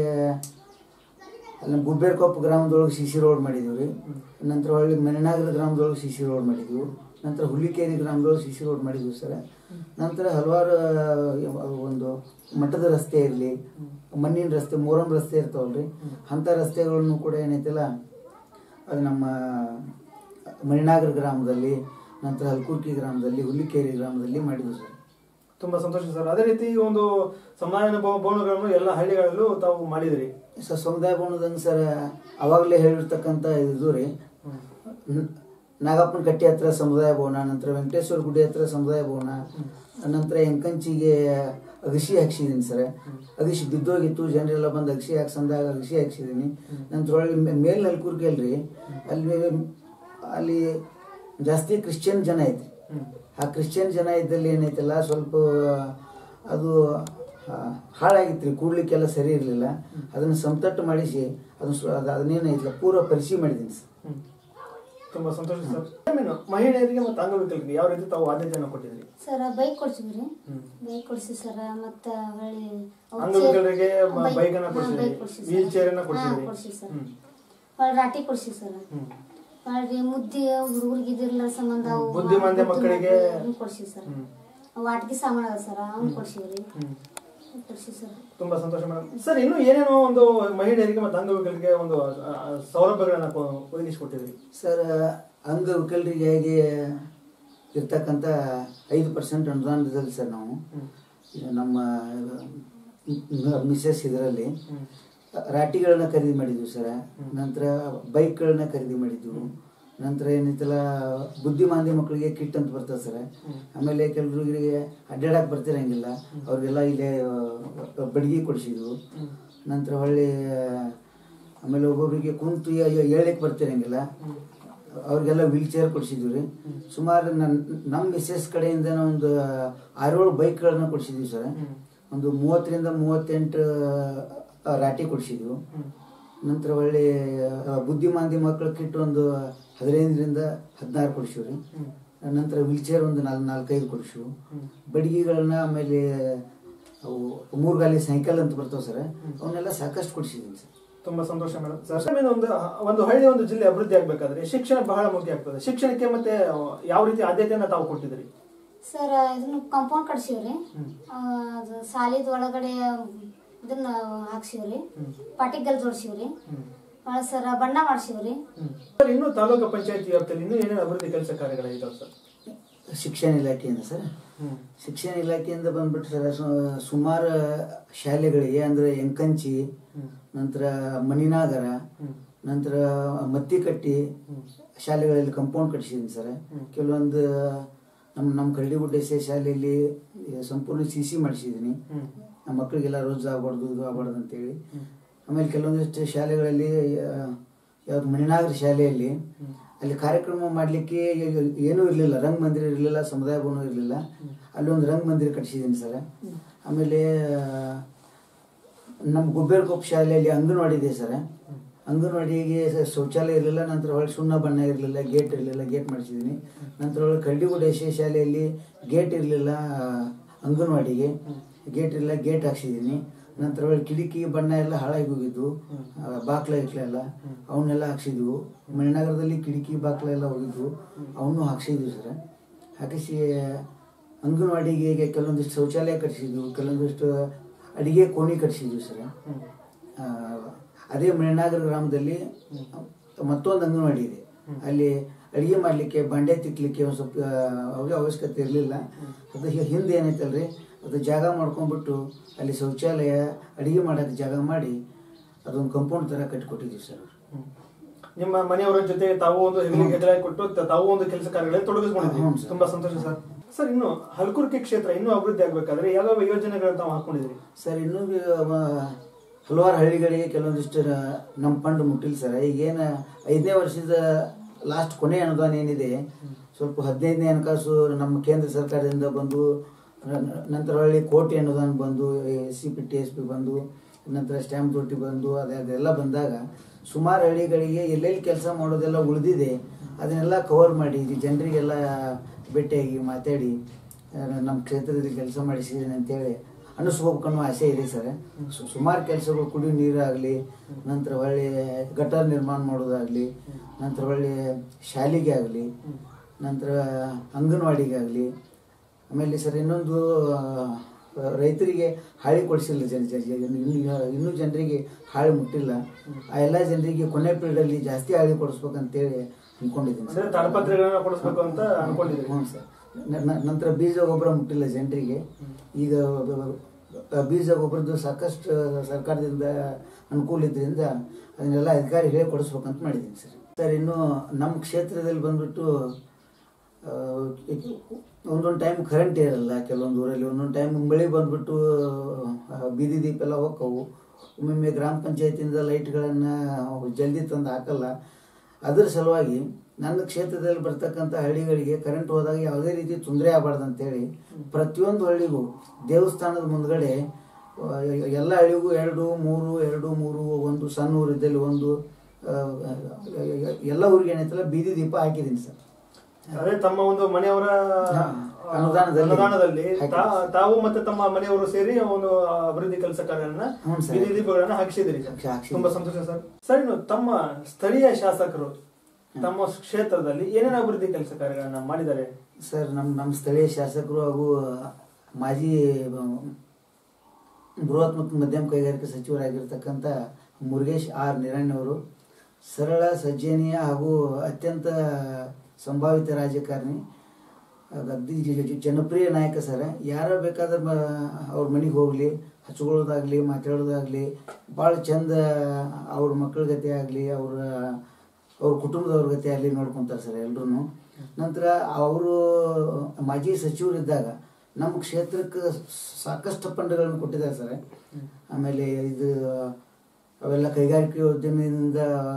ಅಲ್ಲಿ ಗುಬ್ಬೇರ್ಕೊಪ್ಪ ಗ್ರಾಮದೊಳಗೆ ಸಿ ಸಿ ರೋಡ್ ಮಾಡಿದ್ದೀವಿ ರೀ ನಂತರ ಒಳ್ಳೆ ಮೆಣನಾಗರ ಗ್ರಾಮದೊಳಗೆ ಸಿ ಸಿ ರೋಡ್ ಮಾಡಿದ್ದೀವಿ ನಂತರ ಹುಲಿಕೇರಿ ಗ್ರಾಮದೊಳಗೆ ಸಿ ಸಿ ರೋಡ್ ಮಾಡಿದ್ವಿ ಸರ್ ನಂತರ ಹಲವಾರು ಆ, ಒಂದು ಮಠದ ರಸ್ತೆ ಇರಲಿ ಮಣ್ಣಿನ ರಸ್ತೆ ಮೂರಮ್ ರಸ್ತೆ ಇರ್ತಾವಲ್ರಿ ಅಂಥ ರಸ್ತೆಗಳನ್ನು ಕೂಡ ಏನೈತಿಲ್ಲ ಅದು ನಮ್ಮ ಮಣಿನಾಗರ ಗ್ರಾಮದಲ್ಲಿ ನಂತರ ಹಲ್ಕುರ್ಕಿ ಗ್ರಾಮದಲ್ಲಿ ಹುಲಿಕೇರಿ ಗ್ರಾಮದಲ್ಲಿ ಮಾಡಿದ್ವಿ ಸರ್ ತುಂಬಾ ಸಂತೋಷ ಸರ್ ಅದೇ ರೀತಿ ಈ ಒಂದು ಸಮುದಾಯ ಭವ- ಭವನಗಳನ್ನು ಎಲ್ಲ ಹಳ್ಳಿಗಳಲ್ಲೂ ತಾವು ಮಾಡಿದ್ರಿ ಸರ್ ಸಮುದಾಯ ಭವನದಂಗೆ ಸರ್ ಅವಾಗಲೇ ಹೇಳಿರ್ತಕ್ಕಂಥ ಇದು ರೀ ನ- ನಾಗಪ್ಪನ ಕಟ್ಟಿ ಹತ್ರ ಸಮುದಾಯ ಭವನ ನಂತರ ವೆಂಕಟೇಶ್ವರ ಗುಡಿ ಹತ್ರ ಸಮುದಾಯ ಭವನ ನಂತರ ಎಂಕಂಚಿಗೆ ಅಗಸಿ ಹಾಕ್ಸಿದ್ದೀನಿ ಸರ್ ಅಗಸಿ ಬಿದ್ದೋಗಿತ್ತು ಜನರೆಲ್ಲ ಬಂದು ಅಗಸಿ ಹಾಕ್ಸಂದಾಗ ಅಗಸಿ ಹಾಕ್ಸಿದ್ದೀನಿ ನಂತರ ಒಳ್ಳೆ ಮೇ- ಮೇಲ್ ನಲ್ಕೂರ್ಗೆ ಅಲ್ರಿ ಅಲ್ಲಿ ಅಲ್ಲಿ ಜಾಸ್ತಿ ಕ್ರಿಶ್ಚಿಯನ್ ಜನ ಐತಿ ಆ ಕ್ರಿಶ್ಚಿಯನ್ ಜನ ಇದ್ದಲ್ಲಿ ಏನೈತಲ್ಲ ಸ್ವಲ್ಪ ಅದು ಆ, ಹಾಳಾಗಿತ್ತು ರೀ ಕೂಡ್ಲಿಕ್ಕೆಲ್ಲ ಸರಿ ಇರಲಿಲ್ಲ ಅದನ್ನು ಸಂತಟ್ಟು ಮಾಡಿಸಿ ಅದನ್ನ ಸ್ವ- ಅದು ಅದನ್ನೇನೈತಿಲ್ಲ ಪೂರ ಪರಿಶೀಲಿ ಮಾಡಿದ್ದೀನಿ ಸರ್ ಹ್ಮ್. ತುಂಬಾ ಸಂತೋಷ ಸರ್ ಆಮೇಲೆ ಮಹಿಳೆಯರಿಗೆ ಮತ್ತು ಅಂಗವಿಕಲರಿಗೆ ಯಾವ ರೀತಿ ತಾವು ಆದ್ಯತೆಯನ್ನು ಕೊಟ್ಟಿದ್ರಿ ಸರ್ ಬೈಕ್ ಕೊಡ್ಸಿವಿ ರೀ ಹ್ಮ್. ಬೈಕ್ ಕೊಡ್ಸಿ ಸರ್ ಮತ್ತ ಹೊಳ್ಳಿ ಅವ್ರ್ ಅಂಗವಿಕಲರಿಗೆ ಚೇರ್- ಮ- ಬೈಕ್- ಬೈಕ್ ಅನ್ನ ಹಾ, ಕೊಡ್ಸಿದ್ರಿ. ಬೈಕ್ ಕೊಡ್ಸಿವಿ ವೀಲ್ ಸರ್. ಚೇರ್ ಅನ್ನ ಹಾ, ಕೊಡ್ಸಿದ್ರಿ. ಕೊಡ್ಸಿವಿ ಸರ್ ಹ್ಮ್. ಹೊಳ್ಳಿ ರಾಟಿ ಕೊಡ್ಸಿವಿ ಸರ್ ಹ್ಮ್. ಹೊಳ್ಳಿ ಮುದ್ದಿ ಹುಡುಗರಿಗೆ ಇದಿರ್ಲ ಸಂಬಂಧ ಅವು ಬುದ್ಧಿಮಾಂದ್ಯ ಮಕ್ಕಳಿಗೆ ಅದನ್ನ ಕೊಡ್ಸಿವಿ ಸರ್ ಹ್ಮ್. ಅವು ಆಟಿಕೆ ಸಾಮಾನು ಅದ ಸರ್ ಅವ್ನ ಕೊಡ್ಸಿವಿ ರೀ ಹ್ಮ್. ಕೊಡ್ಸಿವಿ ಸರ್ ತುಂಬಾ ಸಂತೋಷ ಮೇಡಮ್ ಸರ್ ಇನ್ನು ಏನೇನೋ ಒಂದು ಮಹಿಳೆಯರಿಗೆ ಮತ್ತು ಅಂಗವಿಕಲರಿಗೆ ಒಂದು ಆ, ಆ, ಸೌಲಭ್ಯಗಳನ್ನ ಕೊ- ಒದಗಿಸಿಕೊಟ್ಟಿದ್ರಿ ಸರ್ ಅಂಗವಿಕಲರಿಗಾಗಿ ಇರ್ತಕ್ಕಂಥ ಐದು ಪರ್ಸೆಂಟ್ ಅನುದಾನದಲ್ಲಿ ಸರ್ ನಾವು ಈಗ ನಮ್ಮ ಮಿಸಸ್ ಇದರಲ್ಲಿ ಹ್ಮ್. ರಾಟಿಗಳನ್ನ ಖರೀದಿ ಮಾಡಿದ್ವಿ ಸರ್ ನಂತರ ಬೈಕ್ಗಳನ್ನ ಖರೀದಿ ಮಾಡಿದ್ವು ನಂತರ ಏನೈತಲ್ಲ ಬುದ್ಧಿಮಾಂದ್ಯ ಮಕ್ಕಳಿಗೆ ಕಿಟ್ ಅಂತ ಬರ್ತದೆ ಸರ್ ಆಮೇಲೆ ಕೆಲವರಿಗೆ ಅಡ್ಡಾಡಕ್ಕೆ ಬರ್ತಿರಂಗಿಲ್ಲ ಅವ್ರಿಗೆಲ್ಲ ಇಲ್ಲೇ ಆ, ಬಡ್ಗಿ ಕೊಡಿಸಿದ್ವು ನಂತರ ಹೊಳ್ಳಿ ಆಮೇಲೆ ಒಬ್ಬೊಬ್ಬರಿಗೆ ಕುಂತು ಹೇಳಕ್ಕೆ ಬರ್ತಿರಂಗಿಲ್ಲ ಅವ್ರಿಗೆಲ್ಲ ವೀಲ್ ಚೇರ್ ಕೊಡಿಸಿದ್ವಿ ರೀ ಸುಮಾರು ನನ್ನ ನಮ್ಮ ಮಿಸ್ಸಸ್ ಕಡೆಯಿಂದ ಒಂದು ಆರೇಳು ಬೈಕ್ಗಳನ್ನ ಕೊಡಿಸಿದ್ವಿ ಸರ್ ಒಂದು ಮೂವತ್ತರಿಂದ ಮೂವತ್ತೆಂಟು ಆ, ರಾಟಿ ಕೊಡಿಸಿದ್ವು ನಂತರ ಒಳ್ಳೆ ಆ, ಬುದ್ಧಿಮಾಂದ್ಯ ಮಕ್ಕಳ ಕಿಟ್ ಒಂದು ಹದಿನೈದರಿಂದ ಹದಿನಾರು ಕೊಡಿಸಿವಿ ರೀ ನಂತರ ವೀಲ್ ಚೇರ್ ಒಂದು ನಾಲ್ಕು ನಾಲ್ಕೈದು ಕೊಡಿಸಿವು ಬಡ್ಗಿಗಳನ್ನ ಆಮೇಲೆ ಅವು ಮೂರು ಗಾಲಿ ಸೈಕಲ್ ಅಂತ ಬರ್ತಾವೆ ಸರ್ ಅವನ್ನೆಲ್ಲ ಸಾಕಷ್ಟು ಕೊಡಿಸಿದ್ದೀನಿ ಸರ್ ತುಂಬಾ ಸಂತೋಷ ಮೇಡಮ್ ಸರ್ ಆಮೇಲೆ ಒಂದು ಒಂದು ಹಳ್ಳಿ ಒಂದು ಜಿಲ್ಲೆ ಅಭಿವೃದ್ಧಿ ಆಗ್ಬೇಕಾದ್ರೆ ಶಿಕ್ಷಣ ಬಹಳ ಮುಖ್ಯ ಆಗ್ತದೆ ಶಿಕ್ಷಣಕ್ಕೆ ಮತ್ತೆ ಆ, ಯಾವ ರೀತಿ ಆದ್ಯತೆಯನ್ನ ತಾವು ಕೊಟ್ಟಿದ್ರಿ ಸರ್ ಇದನ್ನ ಕಾಂಪೌಂಡ್ ಕಟ್ಸಿವ್ರಿ ಆ, ಅದು ಸಾಲಿದ ಒಳಗಡೆ ಇದನ್ನ ಹಾಕ್ಸಿವ್ರಿ ಪಾಟಿಗಲ್ ಜೋಡ್ಸಿವ್ರಿ ಭಾಳ ಸರ್ ಬಣ್ಣ ಮಾಡ್ಸಿವ್ರಿ ಸರ್ ಇನ್ನು ತಾಲೂಕು ಪಂಚಾಯತಿ ವ್ಯಾಪ್ತಿಯಲ್ಲಿ ಇನ್ನೂ ಏನೇನು ಅಭಿವೃದ್ಧಿ ಕೆಲಸ ಕಾರ್ಯಗಳಿದಾವೆ ಸರ್ ಶಿಕ್ಷಣ ಇಲಾಖೆಯಿಂದ ಸರ್ ಶಿಕ್ಷಣ ಇಲಾಖೆಯಿಂದ ಬಂದ್ಬಿಟ್ಟು ಸರ್ ಸು- ಸುಮಾರು ಶಾಲೆಗಳಿಗೆ ಅಂದರೆ ಎಂಕಂಚಿ ನಂತರ ಮಣಿನಾಗರ ನಂತರ ಮತ್ತಿಕಟ್ಟಿ ಶಾಲೆಗಳಲ್ಲಿ ಕಂಪೌಂಡ್ ಕಟ್ಟಿಸಿದ್ದೀನಿ ಸರ್ ಕೆಲವೊಂದು ನಮ್ಮ ನಮ್ಮ ಕರಡಿಗುಡ್ಡ ಎಸ್ ಎ ಶಾಲೆಯಲ್ಲಿ ಸಂಪೂರ್ಣ ಸಿ ಸಿ ಮಾಡಿಸಿದ್ದೀನಿ ನಮ್ಮ ಮಕ್ಕಳಿಗೆಲ್ಲ ರೋಜ್ ಆಗ್ಬಾರ್ದು ಇದು ಆಗ್ಬಾರ್ದು ಅಂತೇಳಿ ಆಮೇಲೆ ಕೆಲವೊಂದಿಷ್ಟು ಶಾಲೆಗಳಲ್ಲಿ ಆ, ಯಾವ್ದು ಮಣಿನಾಗರ ಶಾಲೆಯಲ್ಲಿ ಅಲ್ಲಿ ಕಾರ್ಯಕ್ರಮ ಮಾಡಲಿಕ್ಕೆ ಏನೂ ಇರಲಿಲ್ಲ ರಂಗ ಮಂದಿರ ಇರಲಿಲ್ಲ ಸಮುದಾಯ ಭವನ ಇರಲಿಲ್ಲ ಅಲ್ಲಿ ಒಂದು ರಂಗ ಮಂದಿರ ಕಟ್ಟಿಸಿದ್ದೀನಿ ಸರ್ ಆಮೇಲೆ ಆ, ನಮ್ಮ ಗುಬ್ಬೇರ್ಕೊಪ್ಪ ಶಾಲೆಯಲ್ಲಿ ಅಂಗನವಾಡಿ ಇದೆ ಸರ್ ಅಂಗನವಾಡಿಗೆ ಸ- ಶೌಚಾಲಯ ಇರಲಿಲ್ಲ ನಂತರ ಒಳಗೆ ಸುಣ್ಣ ಬಣ್ಣ ಇರಲಿಲ್ಲ ಗೇಟ್ ಇರಲಿಲ್ಲ ಗೇಟ್ ಮಾಡಿಸಿದ್ದೀನಿ ನಂತರ ಒಳಗೆ ಕರಡಿಗುಡ್ಡ ಎಸ್ ಎ ಶಾಲೆಯಲ್ಲಿ ಗೇಟ್ ಇರಲಿಲ್ಲ ಅಂಗನವಾಡಿಗೆ ಗೇಟ್ ಇರಲಿಲ್ಲ ಗೇಟ್ ಹಾಕ್ಸಿದ್ದೀನಿ ನಂತರ ಒಳಗೆ ಕಿಟಕಿ ಬಣ್ಣ ಎಲ್ಲ ಹಾಳಾಗಿ ಹೋಗಿದ್ವು ಆ, ಬಾಕ್ಲ ಇಕ್ಲೆಲ್ಲ ಅವನ್ನೆಲ್ಲ ಹಾಕ್ಸಿದ್ವು ಮಣಿನಗರದಲ್ಲಿ ಕಿಟಕಿ ಬಾಕ್ಲ ಎಲ್ಲ ಹೋಗಿದ್ವು ಅವನ್ನೂ ಹಾಕ್ಸಿದ್ವಿ ಸರ್ ಹಾಕಿಸಿ ಅಂಗನವಾಡಿಗೆ ಕೆಲವೊಂದಿಷ್ಟು ಶೌಚಾಲಯ ಕಟ್ಟಿಸಿದ್ವು ಕೆಲವೊಂದಿಷ್ಟು ಅಡಿಗೆ ಕೋಣಿ ಕಟ್ಟಿಸಿದ್ವಿ ಸರ್ ಆ, ಅದೇ ಮಣಿನಾಗರ ಗ್ರಾಮದಲ್ಲಿ ಮತ್ತೊಂದು ಅಂಗನವಾಡಿ ಇದೆ ಅಲ್ಲಿ ಅಡಿಗೆ ಮಾಡಲಿಕ್ಕೆ ಬಂಡೆ ತಿಕ್ಲಿಕ್ಕೆ ಒಂದು ಸ್ವಲ್ಪ ಆ, ಅವ್ರಿಗೆ ಅವಶ್ಯಕತೆ ಇರಲಿಲ್ಲ ಅದು ಹಿ- ಹಿಂದೆ ಏನೈತಲ್ರಿ ಅದು ಜಾಗ ಮಾಡ್ಕೊಂಡ್ಬಿಟ್ಟು ಅಲ್ಲಿ ಶೌಚಾಲಯ ಅಡಿಗೆ ಮಾಡೋಕ್ಕೆ ಜಾಗ ಮಾಡಿ ಅದೊಂದು ಕಂಪೌಂಡ್ ಥರ ಕಟ್ಟಿಕೊಟ್ಟಿದ್ದೀವಿ ಸರ್ ನಿಮ್ಮ ಮನೆಯವರ ಜೊತೆ ತಾವು ಒಂದು ಹೆಗಲಿಗೆ ಹೆಗಲಾಗಿ ಕೊಟ್ಟು ತ- ತಾವು ಒಂದು ಕೆಲಸ ಕಾರ್ಯಗಳಲ್ಲಿ ತೊಡಗಿಸ್ಕೊಂಡಿದ್ದೀವಿ ಹ್ಞೂ ಸರ್. ತುಂಬಾ ಸಂತೋಷ ಸರ್ ಸರ್ ಇನ್ನು ಹಲ್ಕುರ್ಕಿ ಕ್ಷೇತ್ರ ಇನ್ನೂ ಅಭಿವೃದ್ಧಿ ಆಗ್ಬೇಕಾದ್ರೆ ಯಾವ ಯೋಜನೆಗಳನ್ನ ತಾವು ಹಾಕೊಂಡಿದ್ರಿ ಸರ್ ಇನ್ನೂ ಬಿ- ಅವ- ಹಲವಾರು ಹಳ್ಳಿಗಳಿಗೆ ಕೆಲವೊಂದಿಷ್ಟು ರ- ನಮ್ಮ ಫಂಡ್ ಮುಟ್ಟಿಲ್ಲ ಸರ್ ಈಗೇನು ಐದನೇ ವರ್ಷದ ಲಾಸ್ಟ್ ಕೊನೆ ಅನುದಾನ ಏನಿದೆ ಸ್ವಲ್ಪ ಹದಿನೈದನೇ ಹಣಕಾಸು ನಮ್ಮ ಕೇಂದ್ರ ಸರ್ಕಾರದಿಂದ ಬಂದು ನ- ನ- ನಂತರ ಹಳ್ಳಿ ಕೋಟಿ ಅನುದಾನ ಬಂದು S C P T S P ಬಂದು ನಂತರ ಸ್ಟ್ಯಾಂಪ್ ದುಡ್ಡಿ ಬಂದು ಅದೇ ಅದೆಲ್ಲ ಬಂದಾಗ ಸುಮಾರು ಹಳ್ಳಿಗಳಿಗೆ ಎಲ್ಲೆಲ್ಲಿ ಕೆಲಸ ಮಾಡೋದೆಲ್ಲ ಉಳಿದಿದೆ ಅದನ್ನೆಲ್ಲ ಕವರ್ ಮಾಡಿ ಈ ಜನರಿಗೆಲ್ಲ ಭೇಟಿಯಾಗಿ ಮಾತಾಡಿ ಆ, ನಮ್ಮ ಕ್ಷೇತ್ರದಲ್ಲಿ ಕೆಲಸ ಮಾಡಿಸಿದ್ದೀನಿ ಅಂತೇಳಿ ಅನ್ನಿಸ್ಬೇಕು ಅನ್ನೋ ಆಸೆ ಇದೆ ಸರ್ ಸು- ಸುಮಾರು ಕೆಲಸಗಳು ಕುಡಿಯೋ ನೀರಾಗಲಿ ನಂತರ ಒಳ್ಳೆ ಗಟಾರ್ ನಿರ್ಮಾಣ ಮಾಡೋದಾಗಲಿ ನಂತರ ಒಳ್ಳೆ ಶಾಲೆಗೆ ಆಗಲಿ ನಂತರ ಅಂಗನವಾಡಿಗೆ ಆಗಲಿ ಆಮೇಲೆ ಸರ್ ಇನ್ನೊಂದು ಆ, ರೈತರಿಗೆ ಹಾಳಿ ಕೊಡಿಸಿಲ್ಲ ಜನ ಜನ- ಜನ- ಇನ್ನು ಇನ್ನೂ ಜನರಿಗೆ ಹಾಳಿ ಮುಟ್ಟಿಲ್ಲ ಆ ಎಲ್ಲ ಜನರಿಗೆ ಕೊನೆ ಪೀರಿಯಡಲ್ಲಿ ಜಾಸ್ತಿ ಹಾಳಿ ಕೊಡಿಸ್ಬೇಕಂತೇಳಿ ಅಂದ್ಕೊಂಡಿದ್ದೀನಿ ಅಂದ್ರೆ ತಾಡಪತ್ರೆಗಳನ್ನ ಕೊಡಿಸ್ಬೇಕು ಅಂತ ಅನ್ಕೊಂಡಿದ್ರಿ ಹ್ಞೂ ಸರ್ ನ- ನ- ನಂತರ ಬೀಜ ಗೊಬ್ಬರ ಮುಟ್ಟಿಲ್ಲ ಜನರಿಗೆ ಈಗ ಬ- ಬ- ಬೀಜ ಗೊಬ್ಬರದ್ದು ಸಾಕಷ್ಟು ಸರ್ಕಾರದಿಂದ ಅನುಕೂಲ ಇದ್ರಿಂದ ಅದನ್ನೆಲ್ಲ ಅಧಿಕಾರಿಗಳೇ ಕೊಡಿಸ್ಬೇಕಂತ ಮಾಡಿದ್ದೀನಿ ಸರ್ ಸರ್ ಇನ್ನು ನಮ್ಮ ಕ್ಷೇತ್ರದಲ್ಲಿ ಬಂದ್ಬಿಟ್ಟು ಆ, ಒಂದೊಂದು ಟೈಮ್ ಕರೆಂಟ್ ಇರಲ್ಲ ಕೆಲವೊಂದು ಊರಲ್ಲಿ ಒಂದೊಂದು ಟೈಮ್ ಮಳೆ ಬಂದ್ಬಿಟ್ಟು ಆ, ಬೀದಿ ದೀಪ ಎಲ್ಲ ಹೋಕ್ಕವು ಒಮ್ಮೊಮ್ಮೆ ಗ್ರಾಮ ಪಂಚಾಯತಿಯಿಂದ ಲೈಟ್ಗಳನ್ನು ಜಲ್ದಿ ತಂದು ಹಾಕಲ್ಲ ಅದರ ಸಲುವಾಗಿ ನನ್ನ ಕ್ಷೇತ್ರದಲ್ಲಿ ಬರ್ತಕ್ಕಂಥ ಹಳ್ಳಿಗಳಿಗೆ ಕರೆಂಟ್ ಹೋದಾಗ ಯಾವುದೇ ರೀತಿ ತೊಂದರೆ ಆಗಬಾರ್ದು ಅಂತೇಳಿ ಪ್ರತಿಯೊಂದು ಹಳ್ಳಿಗೂ ದೇವಸ್ಥಾನದ ಮುಂದ್ಗಡೆ ಎಲ್ಲ ಹಳ್ಳಿಗೂ ಎರಡು ಮೂರು ಎರಡು ಮೂರು ಒಂದು ಸಣ್ಣ ಊರಿದ್ದಲ್ಲಿ ಒಂದು ಆ, ಎಲ್ಲ ಊರಿಗೆ ಏನೈತಲ್ಲ ಬೀದಿ ದೀಪ ಹಾಕಿದ್ದೀನಿ ಸರ್ ಅದೇ ತಮ್ಮ ಒಂದು ಮನೆಯವರ ಹಾ, ಅನುದಾನದಲ್ಲಿ ಅನುದಾನದಲ್ಲಿ ಹಾಕಿ. ತಾ- ತಾವು ಮತ್ತೆ ತಮ್ಮ ಮನೆಯವರು ಸೇರಿ ಒಂದು ಅಭಿವೃದ್ಧಿ ಕೆಲಸ ಕಾರ್ಯಗಳನ್ನ ಹ್ಞೂ ಸರ್. ಬೀದಿ ದೀಪಗಳನ್ನ ಹಾಕಿಸಿದಿರಿ ಸರ್. ಹಾಕ್ಸಿದ್ದೀವಿ. ತುಂಬಾ ಸಂತೋಷ ಸರ್ ಸರ್ ಇನ್ನು ತಮ್ಮ ಸ್ಥಳೀಯ ಶಾಸಕರು ತಮ್ಮ ಕ್ಷೇತ್ರದಲ್ಲಿ ಏನೇನು ಅಭಿವೃದ್ಧಿ ಕೆಲಸ ಕಾರ್ಯಗಳನ್ನ ಮಾಡಿದ್ದಾರೆ ಸರ್ ನಮ್ಮ ನಮ್ಮ ಸ್ಥಳೀಯ ಶಾಸಕರು ಹಾಗೂ ಮಾಜಿ ಬೃಹತ್ ಮತ್ತು ಮಧ್ಯಮ ಕೈಗಾರಿಕೆ ಸಚಿವರಾಗಿರ್ತಕ್ಕಂಥ ಮುರುಗೇಶ್ ಆರ್ ನಿರಣ್ಣವರು ಸರಳ ಸಜ್ಜನೀಯ ಹಾಗೂ ಅತ್ಯಂತ ಸಂಭಾವಿತ ರಾಜಕಾರಣಿ ಅಗದಿ ಜ- ಜ- ಜನಪ್ರಿಯ ನಾಯಕ ಸರ್ ಯಾರು ಬೇಕಾದ್ರೆ ಮ ಅವ್ರ ಮನೆಗೆ ಹೋಗಲಿ ಹಚ್ಕೊಳ್ಳೋದಾಗಲಿ ಮಾತಾಡೋದಾಗಲಿ ಭಾಳ ಚಂದ ಅವ್ರ ಮಕ್ಕಳ ಗತಿ ಆಗಲಿ ಅವ್ರ ಅವ್ರ ಕುಟುಂಬದವ್ರ ಗತಿ ಆಗಲಿ ನೋಡ್ಕೊತಾರೆ ಸರ್ ಎಲ್ರೂ ನಂತರ ಅವರು ಮಾಜಿ ಸಚಿವರಿದ್ದಾಗ ನಮ್ಮ ಕ್ಷೇತ್ರಕ್ಕೆ ಸಾಕಷ್ಟು ಫಂಡ್ಗಳನ್ನು ಕೊಟ್ಟಿದ್ದಾರೆ ಸರ್ ಆಮೇಲೆ ಇದು ಅವೆಲ್ಲ ಕೈಗಾರಿಕೆ ಉದ್ಯಮದಿಂದ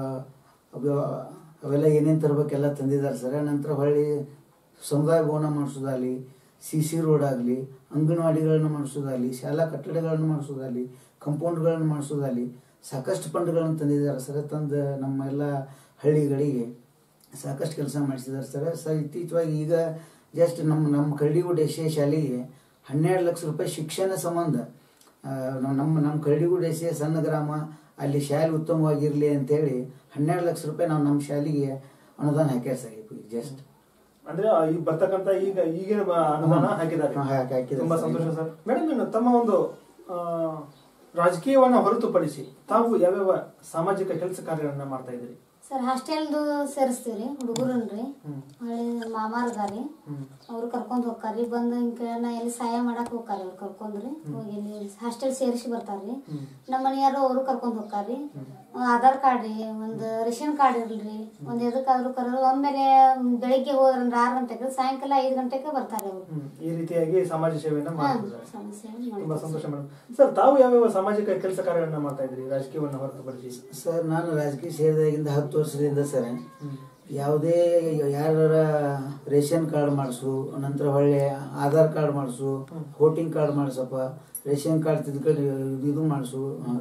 ಅವ- ಅವೆಲ್ಲ ಏನೇನು ತರಬೇಕೆಲ್ಲ ತಂದಿದ್ದಾರೆ ಸರ್ ನಂತರ ಹೊಳ್ಳಿ ಸಮುದಾಯ ಭವನ ಮಾಡಿಸೋದಾಗಲಿ ಸಿ ಸಿ ರೋಡ್ ಆಗಲಿ ಅಂಗನವಾಡಿಗಳನ್ನು ಮಾಡಿಸೋದಾಗಲಿ ಶಾಲಾ ಕಟ್ಟಡಗಳನ್ನು ಮಾಡಿಸೋದಾಗಲಿ ಕಂಪೌಂಡ್ಗಳನ್ನು ಮಾಡಿಸೋದಾಗಲಿ ಸಾಕಷ್ಟು ಫಂಡ್ಗಳನ್ನು ತಂದಿದ್ದಾರೆ ಸರ್ ತಂದು ನಮ್ಮ ಎಲ್ಲ ಹಳ್ಳಿಗಳಿಗೆ ಸಾಕಷ್ಟು ಕೆಲಸ ಮಾಡಿಸಿದ್ದಾರೆ ಸರ್ ಸರ್ ಇತ್ತೀಚವಾಗಿ ಈಗ ಜಸ್ಟ್ ನಮ್ಮ ನಮ್ಮ ಕರಡಿಗುಡ್ ಎಸ್ ಎ ಶಾಲೆಗೆ ಹನ್ನೆರಡು ಲಕ್ಷ ರೂಪಾಯಿ ಶಿಕ್ಷಣ ಸಂಬಂಧ ಆ, ನಮ್ಮ ನಮ್ಮ ನಮ್ಮ ಕರಡಿಗುಡ್ ಎಸ್ ಎ ಸಣ್ಣ ಗ್ರಾಮ ಅಲ್ಲಿ ಶಾಲೆ ಉತ್ತಮವಾಗಿರಲಿ ಅಂತೇಳಿ ಹನ್ನೆರಡು ಲಕ್ಷ ರೂಪಾಯಿ ನಾವು ನಮ್ಮ ಶಾಲೆಗೆ ಅನುದಾನ ಹಾಕ್ಯಾರ ಸರ್ ಈಗ ಜಸ್ಟ್ ಅಂದ್ರೆ ಆ ಈ ಬರ್ತಕ್ಕಂತ ಈಗ ಈಗಿನ ಬ- ಅನುದಾನ ಹ್ಮ್. ಹಾಕಿದ್ದಾರೆ ಹಾ, ಹಾಕಿ- ಹಾಕಿದ್ದಾರೆ ತುಂಬಾ ಸರ್. ಸಂತೋಷ ಸರ್ ಮೇಡಮ್ ಇನ್ನು ತಮ್ಮ ಒಂದು ಆ, ರಾಜಕೀಯವನ್ನ ಹೊರತುಪಡಿಸಿ ತಾವು ಯಾವ್ಯಾವ ಸಾಮಾಜಿಕ ಕೆಲಸ ಕಾರ್ಯಗಳನ್ನ ಮಾಡ್ತಾ ಇದ್ದೀರಿ ಸರ್ ಹಾಸ್ಟೆಲ್ದು ಸೇರಿಸ್ತೀವ್ರಿ ಹುಡುಗರನ್ರಿ ಹ್ಮ್. ಹೊಳ್ಳಿ ಮಾಮಾರ್ ಅದಾರಿ ಹ್ಮ್. ಅವ್ರು ಕರ್ಕೊಂಡ್ ಹೋಗ್ತಾರ್ರಿ ಬಂದು ಹಿಂಗ ನಾ ಎಲ್ಲಿ ಸಹಾಯ ಮಾಡಕ್ ಹೋಗ್ತಾರಿ ಅವ್ರು ಕರ್ಕೊಂಡ್ರಿ ಹೋಗಿ ಇಲ್ಲಿ ಹಾಸ್ಟೆಲ್ ಸೇರಿಸಿ ಬರ್ತಾರ್ರಿ ನಮ್ಮ ಮನೆಯಾರು ಅವರು ಕರ್ಕೊಂಡ್ ಹೋಗ್ತಾರ್ರಿ ಒಂದ್ ಆಧಾರ್ ಕಾರ್ಡ್ ರೀ ಒಂದ್ ರೇಷನ್ ಕಾರ್ಡ್ ಇರ್ಲ್ರಿ ಒಂದ್ ಎದಕ್ಕಾದ್ರೂ ಕರೋರು ಒಮ್ಮೆಲೆ ಬೆಳಿಗ್ಗೆ ಹೋದ್ರಂದ್ರೆ ಆರು ಗಂಟೆಗೆ ಸಾಯಂಕಾಲ ಐದು ಗಂಟೆಗೆ ಬರ್ತಾರೆ ಅವ್ರು ಹ್ಮ್. ಈ ರೀತಿಯಾಗಿ ಸಮಾಜ ಸೇವೆಯನ್ನ ಹಾ, ಮಾಡ್ತಿದ್ದಾರೆ ಸಮಸ್ಯೆ ತುಂಬಾ ಸಂತೋಷ ಮೇಡಮ್ ಸರ್ ತಾವು ಯಾವ್ಯಾವ ಸಾಮಾಜಿಕ ಕೆಲಸ ಕಾರ್ಯಗಳನ್ನ ಮಾಡ್ತಾ ಇದ್ದೀರಿ ರಾಜಕೀಯವನ್ನ ಹೊರತುಪಡಿಸಿ ಸರ್ ನಾನು ರಾಜಕೀಯ ಸೇರಿದಾಗಿಂದ ಹತ್ತು ವರ್ಷದಿಂದ ಸರ್ ಯಾವುದೇ ಯಾರ ರೇಷನ್ ಕಾರ್ಡ್ ಮಾಡಿಸು ನಂತರ ಹೊಳ್ಳೆ ಆಧಾರ್ ಕಾರ್ಡ್ ಮಾಡಿಸು ವೋಟಿಂಗ್ ಕಾರ್ಡ್ ಮಾಡಿಸಪ್ಪ ರೇಷನ್ ಕಾರ್ಡ್ ತಿದ್ಕೊಂಡು ಇದು ಮಾಡಿಸು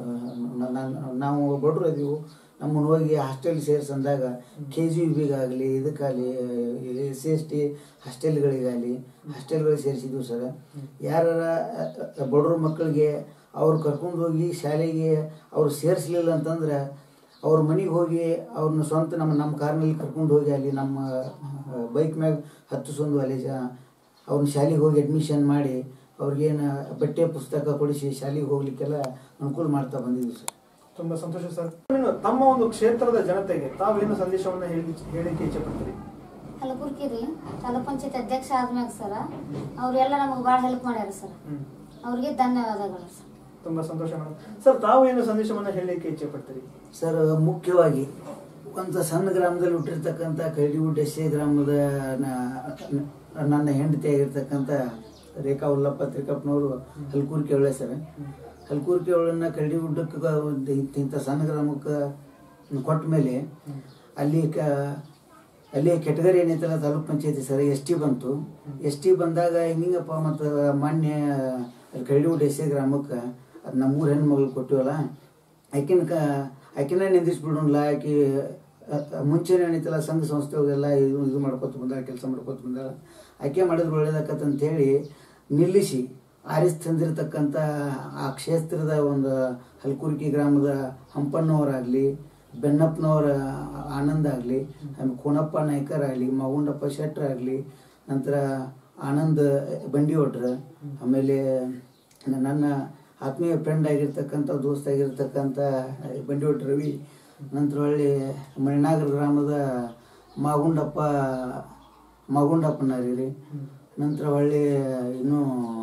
ನಾವು ಬಡ್ರು ಅದೀವು ನಮ್ಮನ್ನು ಹೋಗಿ ಹಾಸ್ಟೆಲ್ ಸೇರಿಸಂದಾಗ ಕೆ ಜಿ ಬಿಗಾಗಲಿ ಇದಕ್ಕಾಗಲಿ ಎಸ್ ಸಿ ಎಸ್ ಟಿ ಹಾಸ್ಟೆಲ್ಗಳಿಗಾಗಲಿ ಹಾಸ್ಟೆಲ್ಗಳಿಗೆ ಸೇರಿಸಿದ್ವು ಸರ್ ಯಾರ ಬಡವ್ರ ಮಕ್ಕಳಿಗೆ ಅವ್ರು ಕರ್ಕೊಂಡು ಹೋಗಿ ಶಾಲೆಗೆ ಅವ್ರು ಸೇರಿಸ್ಲಿಲ್ಲ ಅಂತಂದ್ರೆ ಅವ್ರ ಮನೆಗೆ ಹೋಗಿ ಅವ್ರನ್ನ ಸ್ವಂತ ನಮ್ಮ ನಮ್ಮ ಕಾರ್ನಲ್ಲಿ ಕರ್ಕೊಂಡು ಹೋಗಿ ಅಲ್ಲಿ ನಮ್ಮ ಬೈಕ್ ಮ್ಯಾಗ ಹತ್ತಿಸೊಂದು ಅಲ್ಲಿ ಜ ಅವ್ರನ್ನ ಶಾಲೆಗೆ ಹೋಗಿ ಅಡ್ಮಿಷನ್ ಮಾಡಿ ಅವ್ರಿಗೇನು ಬಟ್ಟೆ ಪುಸ್ತಕ ಕೊಡಿಸಿ ಶಾಲೆಗೆ ಹೋಗ್ಲಿಕ್ಕೆಲ್ಲ ಅನುಕೂಲ ಮಾಡ್ತಾ ಬಂದಿದ್ವಿ ಸರ್ ತುಂಬಾ ಸಂತೋಷ ಸರ್ ಇನ್ನು ತಮ್ಮ ಒಂದು ಕ್ಷೇತ್ರದ ಜನತೆಗೆ ತಾವೇನು ಸಂದೇಶವನ್ನ ಹೇಳಿ ಹೇಳಿಕೆ ಇಚ್ಛೆ ಪಡ್ತೀರಿ ಕಲಬುರ್ಗಿ ರೀ ತಾಲೂಕ್ ಪಂಚಾಯತ್ ಅಧ್ಯಕ್ಷ ಆದ್ಮ್ಯಾಗ ಸರ ಅವ್ರೆಲ್ಲ ನಮಗೆ ಭಾಳ ಹೆಲ್ಪ್ ಮಾಡ್ಯಾರ ಸರ್ ಹ್ಮ್. ಅವ್ರಿಗೆ ಧನ್ಯವಾದಗಳು ಸರ್ ತುಂಬಾ ಸಂತೋಷ ಮೇಡಮ್ ಸರ್ ತಾವು ಏನು ಸಂದೇಶವನ್ನ ಹೇಳಲಿಕ್ಕೆ ಇಚ್ಛೆ ಪಡ್ತೀರಿ ಸರ್ ಮುಖ್ಯವಾಗಿ ಒಂದು ಸಣ್ಣ ಗ್ರಾಮದಲ್ಲಿ ಹುಟ್ಟಿರ್ತಕ್ಕಂಥ ಕೈಡಿಗುಡ್ ಎಸ್ ಎ ಗ್ರಾಮದ ನ- ನನ್ನ ಹೆಂಡತಿ ಆಗಿರ್ತಕ್ಕಂಥ ರೇಖಾ ಉಲ್ಲಪ್ಪ ತ್ರಿಕಪ್ಪನವರು ಹಲ್ಕೂರ್ಕಿ ಅವಳೆ ಸರ್ ಹಲ್ಕೂರ್ಕಿ ಅವಳನ್ನ ಕರಡಿಗುಡ್ಡಕ್ಕೆ ಒಂದು ಇಂಥ- ಇಂಥ ಸಣ್ಣ ಗ್ರಾಮಕ್ಕೆ ಕೊಟ್ಟ ಮೇಲೆ ಅಲ್ಲಿ ಕ ಅಲ್ಲಿ ಕೆಟಗರಿ ಏನೈತಲ್ಲ ತಾಲೂಕ್ ಪಂಚಾಯತಿ ಸರ್ ಎಸ್ ಟಿ ಬಂತು ಎಸ್ ಟಿ ಬಂದಾಗ ಹಿಂಗಪ್ಪ ಮತ್ತು ಮಾನ್ಯ ಅಲ್ಲಿ ಕರಡಿಗುಡ್ ಎಸ್ ಎ ಗ್ರಾಮಕ್ಕೆ ಅದು ನಮ್ಮೂರು ಹೆಣ್ಮಗಳು ಕೊಟ್ಟಿವಲ್ಲ ಆಕಿನ ಕ ಆಕಿನ ನಿಂದಿಸ್ಬಿಡೋಣ ಆಕಿ ಅ- ಅ- ಮುಂಚೆನೇ ಏನೈತಲ್ಲ ಸಂಘ ಸಂಸ್ಥೆಗಳಿಗೆಲ್ಲ ಇದು ಇದು ಮಾಡ್ಕೊತ ಬಂದಾಳ ಕೆಲಸ ಮಾಡ್ಕೊತ ಬಂದಾಳ ಆಕೆ ಮಾಡಿದ್ರೆ ಒಳ್ಳೇದಾಕತ್ ಅಂತ ಹೇಳಿ ನಿಲ್ಲಿಸಿ ಆರಿಸ್ ತಂದಿರತಕ್ಕಂಥ ಆ ಕ್ಷೇತ್ರದ ಒಂದು ಹಲ್ಕುರ್ಕಿ ಗ್ರಾಮದ ಹಂಪಣ್ಣವರಾಗಲಿ ಬೆನ್ನಪ್ಪನವರ ಆನಂದ್ ಆಗಲಿ ಆಮೇಲೆ ಕೋನಪ್ಪ ನಾಯ್ಕರಾಗಲಿ ಮಗುಂಡಪ್ಪ ಶೆಟ್ರಾಗಲಿ ನಂತರ ಆನಂದ್ ಬಂಡಿಯೋಟ್ರ ಆಮೇಲೆ ನನ್ನ ಆತ್ಮೀಯ ಫ್ರೆಂಡ್ ಆಗಿರ್ತಕ್ಕಂಥ ದೋಸ್ತ್ ಆಗಿರ್ತಕ್ಕಂಥ ಬಂಡಿಯೋಟ್ ರವಿ ನಂತರ ಹೊಳ್ಳಿ ಮಣಿನಾಗರ ಗ್ರಾಮದ ಮಾಗುಂಡಪ್ಪ ಮಾಗುಂಡಪ್ಪನಾರಿ ರೀ ನಂತರ ಹೊಳ್ಳಿ ಇನ್ನೂ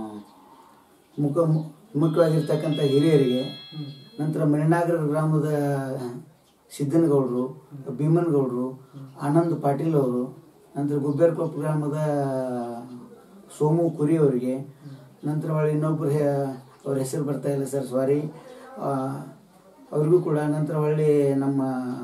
ಮುಖ ಮುಖ್ಯವಾಗಿರ್ತಕ್ಕಂಥ ಹಿರಿಯರಿಗೆ ನಂತರ ಮಣಿನಾಗರ ಗ್ರಾಮದ ಸಿದ್ದನಗೌಡರು ಭೀಮನಗೌಡರು ಆನಂದ್ ಪಾಟೀಲ್ ಅವರು ನಂತರ ಗುಬ್ಬೇರ್ಕೊಪ್ಪ ಗ್ರಾಮದ ಸೋಮು ಕುರಿ ಅವರಿಗೆ ನಂತರ ಹೊಳ್ಳಿ ಇನ್ನೊಬ್ಬರು ಅವ್ರ ಹೆಸರು ಬರ್ತಾ ಇಲ್ಲ ಸರ್ ಸಾರಿ ಅವ್ರಿಗೂ ಕೂಡ ನಂತರ ಹೊಳ್ಳಿ ನಮ್ಮ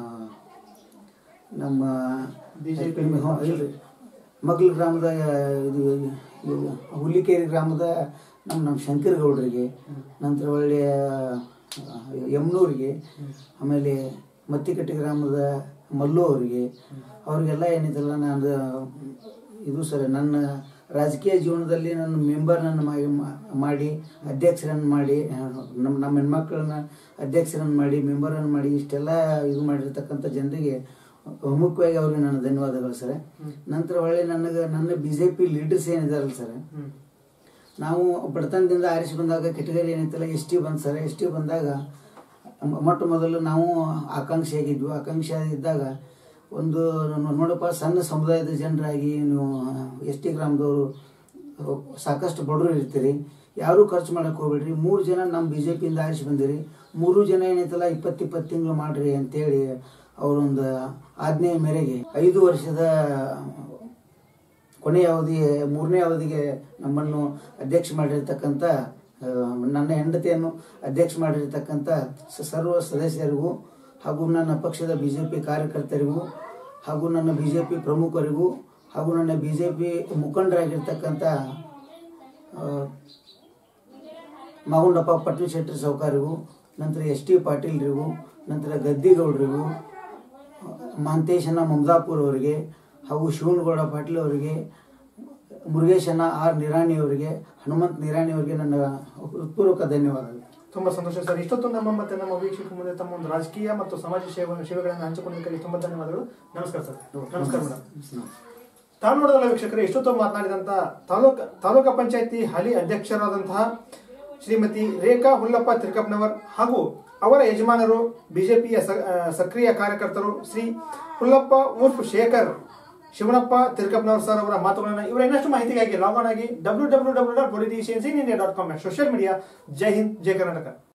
ನಮ್ಮ BJP ಹ್ಮ್, ಇಲ್ರಿ ಮಗ್ಲ ಗ್ರಾಮದ ಇದು ಇದು ಹುಲಿಕೇರಿ ಗ್ರಾಮದ ನಮ್ಮ ನಮ್ಮ ಶಂಕರಗೌಡರಿಗೆ ನಂತರ ಒಳ್ಳೆಯ ಯಮನೂರಿಗೆ ಆಮೇಲೆ ಮತ್ತಿಕಟ್ಟಿ ಗ್ರಾಮದ ಮಲ್ಲು ಅವರಿಗೆ ಅವ್ರಿಗೆಲ್ಲ ಏನೈತಲ್ಲ ನಾನು ಇದು ಸರ್ ನನ್ನ ರಾಜಕೀಯ ಜೀವನದಲ್ಲಿ ನನ್ನ ಮೆಂಬರ್ನನ್ನು ಮಾಡಿ ಅಧ್ಯಕ್ಷರನ್ನು ಮಾಡಿ ನಮ್ಮ ನಮ್ಮ ಹೆಣ್ಮಕ್ಳನ್ನ ಅಧ್ಯಕ್ಷರನ್ನು ಮಾಡಿ ಮೆಂಬರನ್ನು ಮಾಡಿ ಇಷ್ಟೆಲ್ಲ ಇದು ಮಾಡಿರ್ತಕ್ಕಂಥ ಜನರಿಗೆ ಮುಖ್ಯವಾಗಿ ಅವ್ರಿಗೆ ನನ್ನ ಧನ್ಯವಾದಗಳು ಸರ್ ನಂತರ ಒಳ್ಳೆ ನನಗೆ ನನ್ನ ಬಿ ಜೆ ಪಿ ಲೀಡರ್ಸ್ ಏನಿದಾರಲ್ಲ ಸರ್ ನಾವು ಬಡತನದಿಂದ ಆರಿಸಿ ಬಂದಾಗ ಕೆಟಗರಿ ಏನೈತಲ್ಲ ಎಸ್ ಟಿ ಬಂದು ಸರ್ ಎಸ್ ಟಿ ಬಂದಾಗ ಮ- ಮೊಟ್ಟ ಮೊದಲು ನಾವು ಆಕಾಂಕ್ಷಿ ಆಗಿದ್ವಿ ಆಕಾಂಕ್ಷಿ ಇದ್ದಾಗ ಒಂದು ನೋ- ನೋಡಪ್ಪ ಸಣ್ಣ ಸಮುದಾಯದ ಜನರಾಗಿ ನೀವು ಎಸ್ ಟಿ ಗ್ರಾಮದವರು ಸಾಕಷ್ಟು ಬಡವರು ಇರ್ತೀರಿ ಯಾರೂ ಖರ್ಚು ಮಾಡಕ್ಕೆ ಹೋಗ್ಬೇಡ್ರಿ ಮೂರು ಜನ ನಮ್ಮ ಬಿ ಜೆ ಪಿಯಿಂದ ಆರಿಸಿ ಬಂದಿರಿ ಮೂರು ಜನ ಏನೈತಲ್ಲ ಇಪ್ಪತ್ತು ಇಪ್ಪತ್ತು ತಿಂಗಳು ಮಾಡ್ರಿ ಅಂತೇಳಿ ಅವರೊಂದು ಆಜ್ಞೆಯ ಮೇರೆಗೆ ಐದು ವರ್ಷದ ಕೊನೆಯ ಅವಧಿ ಮೂರನೇ ಅವಧಿಗೆ ನಮ್ಮನ್ನು ಅಧ್ಯಕ್ಷ ಮಾಡಿರ್ತಕ್ಕಂಥ ಆ, ನನ್ನ ಹೆಂಡತಿಯನ್ನು ಅಧ್ಯಕ್ಷ ಮಾಡಿರ್ತಕ್ಕಂಥ ಸ- ಸರ್ವ ಸದಸ್ಯರಿಗೂ ಹಾಗೂ ನನ್ನ ಪಕ್ಷದ ಬಿ ಜೆ ಪಿ ಕಾರ್ಯಕರ್ತರಿಗೂ ಹಾಗೂ ನನ್ನ ಬಿ ಜೆ ಪಿ ಪ್ರಮುಖರಿಗೂ ಹಾಗೂ ನನ್ನ ಬಿ ಜೆ ಪಿ ಮುಖಂಡರಾಗಿರ್ತಕ್ಕಂಥ ಆ, ಮಾಗುಂಡಪ್ಪ ಪಟ್ಟಣಶೆಟ್ಟಿ ಸೌಕಾರಿಗೂ ನಂತರ ಎಸ್ ಟಿ ಪಾಟೀಲ್ರಿಗೂ ನಂತರ ಗದ್ದಿಗೌಡರಿಗೂ ಮಹಂತೇಶನ ಮಮದಾಪುರ್ ಅವರಿಗೆ ಹಾಗೂ ಶಿವನಗೌಡ ಪಾಟೀಲ್ ಅವರಿಗೆ ಮುರುಗೇಶನ ಆರ್ ನಿರಾಣಿ ಅವರಿಗೆ ಹನುಮಂತ್ ನಿರಾಣಿ ಅವರಿಗೆ ನನ್ನ ಹೃತ್ಪೂರ್ವಕ ಧನ್ಯವಾದಗಳು ತುಂಬಾ ಸಂತೋಷ ಸರ್ ಇಷ್ಟೊತ್ತು ನಮ್ಮ ಮತ್ತೆ ನಮ್ಮ ವೀಕ್ಷಕ ಮುಂದೆ ತಮ್ಮ ಒಂದು ರಾಜಕೀಯ ಮತ್ತು ಸಮಾಜ ಸೇವೆ ಸೇವೆಗಳನ್ನು ಹಂಚಿಕೊಂಡಿದ್ದಕ್ಕಾಗಿ ತುಂಬಾ ಧನ್ಯವಾದಗಳು ನಮಸ್ಕಾರ ಸರ್ ನಮಸ್ಕಾರ ಮೇಡಮ್ ತಾವು ನೋಡೋದಲ್ಲ ವೀಕ್ಷಕರೇ ಇಷ್ಟೊತ್ತು ಮಾತನಾಡಿದಂತ ತಾಲೂಕ್ ತಾಲೂಕಾ ಪಂಚಾಯತಿ ಹಾಲಿ ಅಧ್ಯಕ್ಷರಾದಂತಹ ಶ್ರೀಮತಿ ರೇಖಾ ಹುಲ್ಲಪ್ಪ ತಿರುಕಪ್ಪನವರ್ ಹಾಗೂ ಅವರ ಯಜಮಾನರು ಬಿಜೆಪಿಯ ಸ- ಆ, ಸಕ್ರಿಯ ಕಾರ್ಯಕರ್ತರು ಶ್ರೀ ಹುಲ್ಲಪ್ಪ ಉರ್ಫ್ ಶೇಖರ್ ಶಿವನಪ್ಪ ತಿರುಕಪ್ಪನವರ್ ಸರ್ ಅವರ ಮಾತುಗಳನ್ನ ಇವರ ಇನ್ನಷ್ಟು ಮಾಹಿತಿಗಾಗಿ ಲಾಗ್ ಆನ್ ಆಗಿ W W W dot India dot com social media ಜೈ ಹಿಂದ್ ಜೈ ಕರ್ನಾಟಕ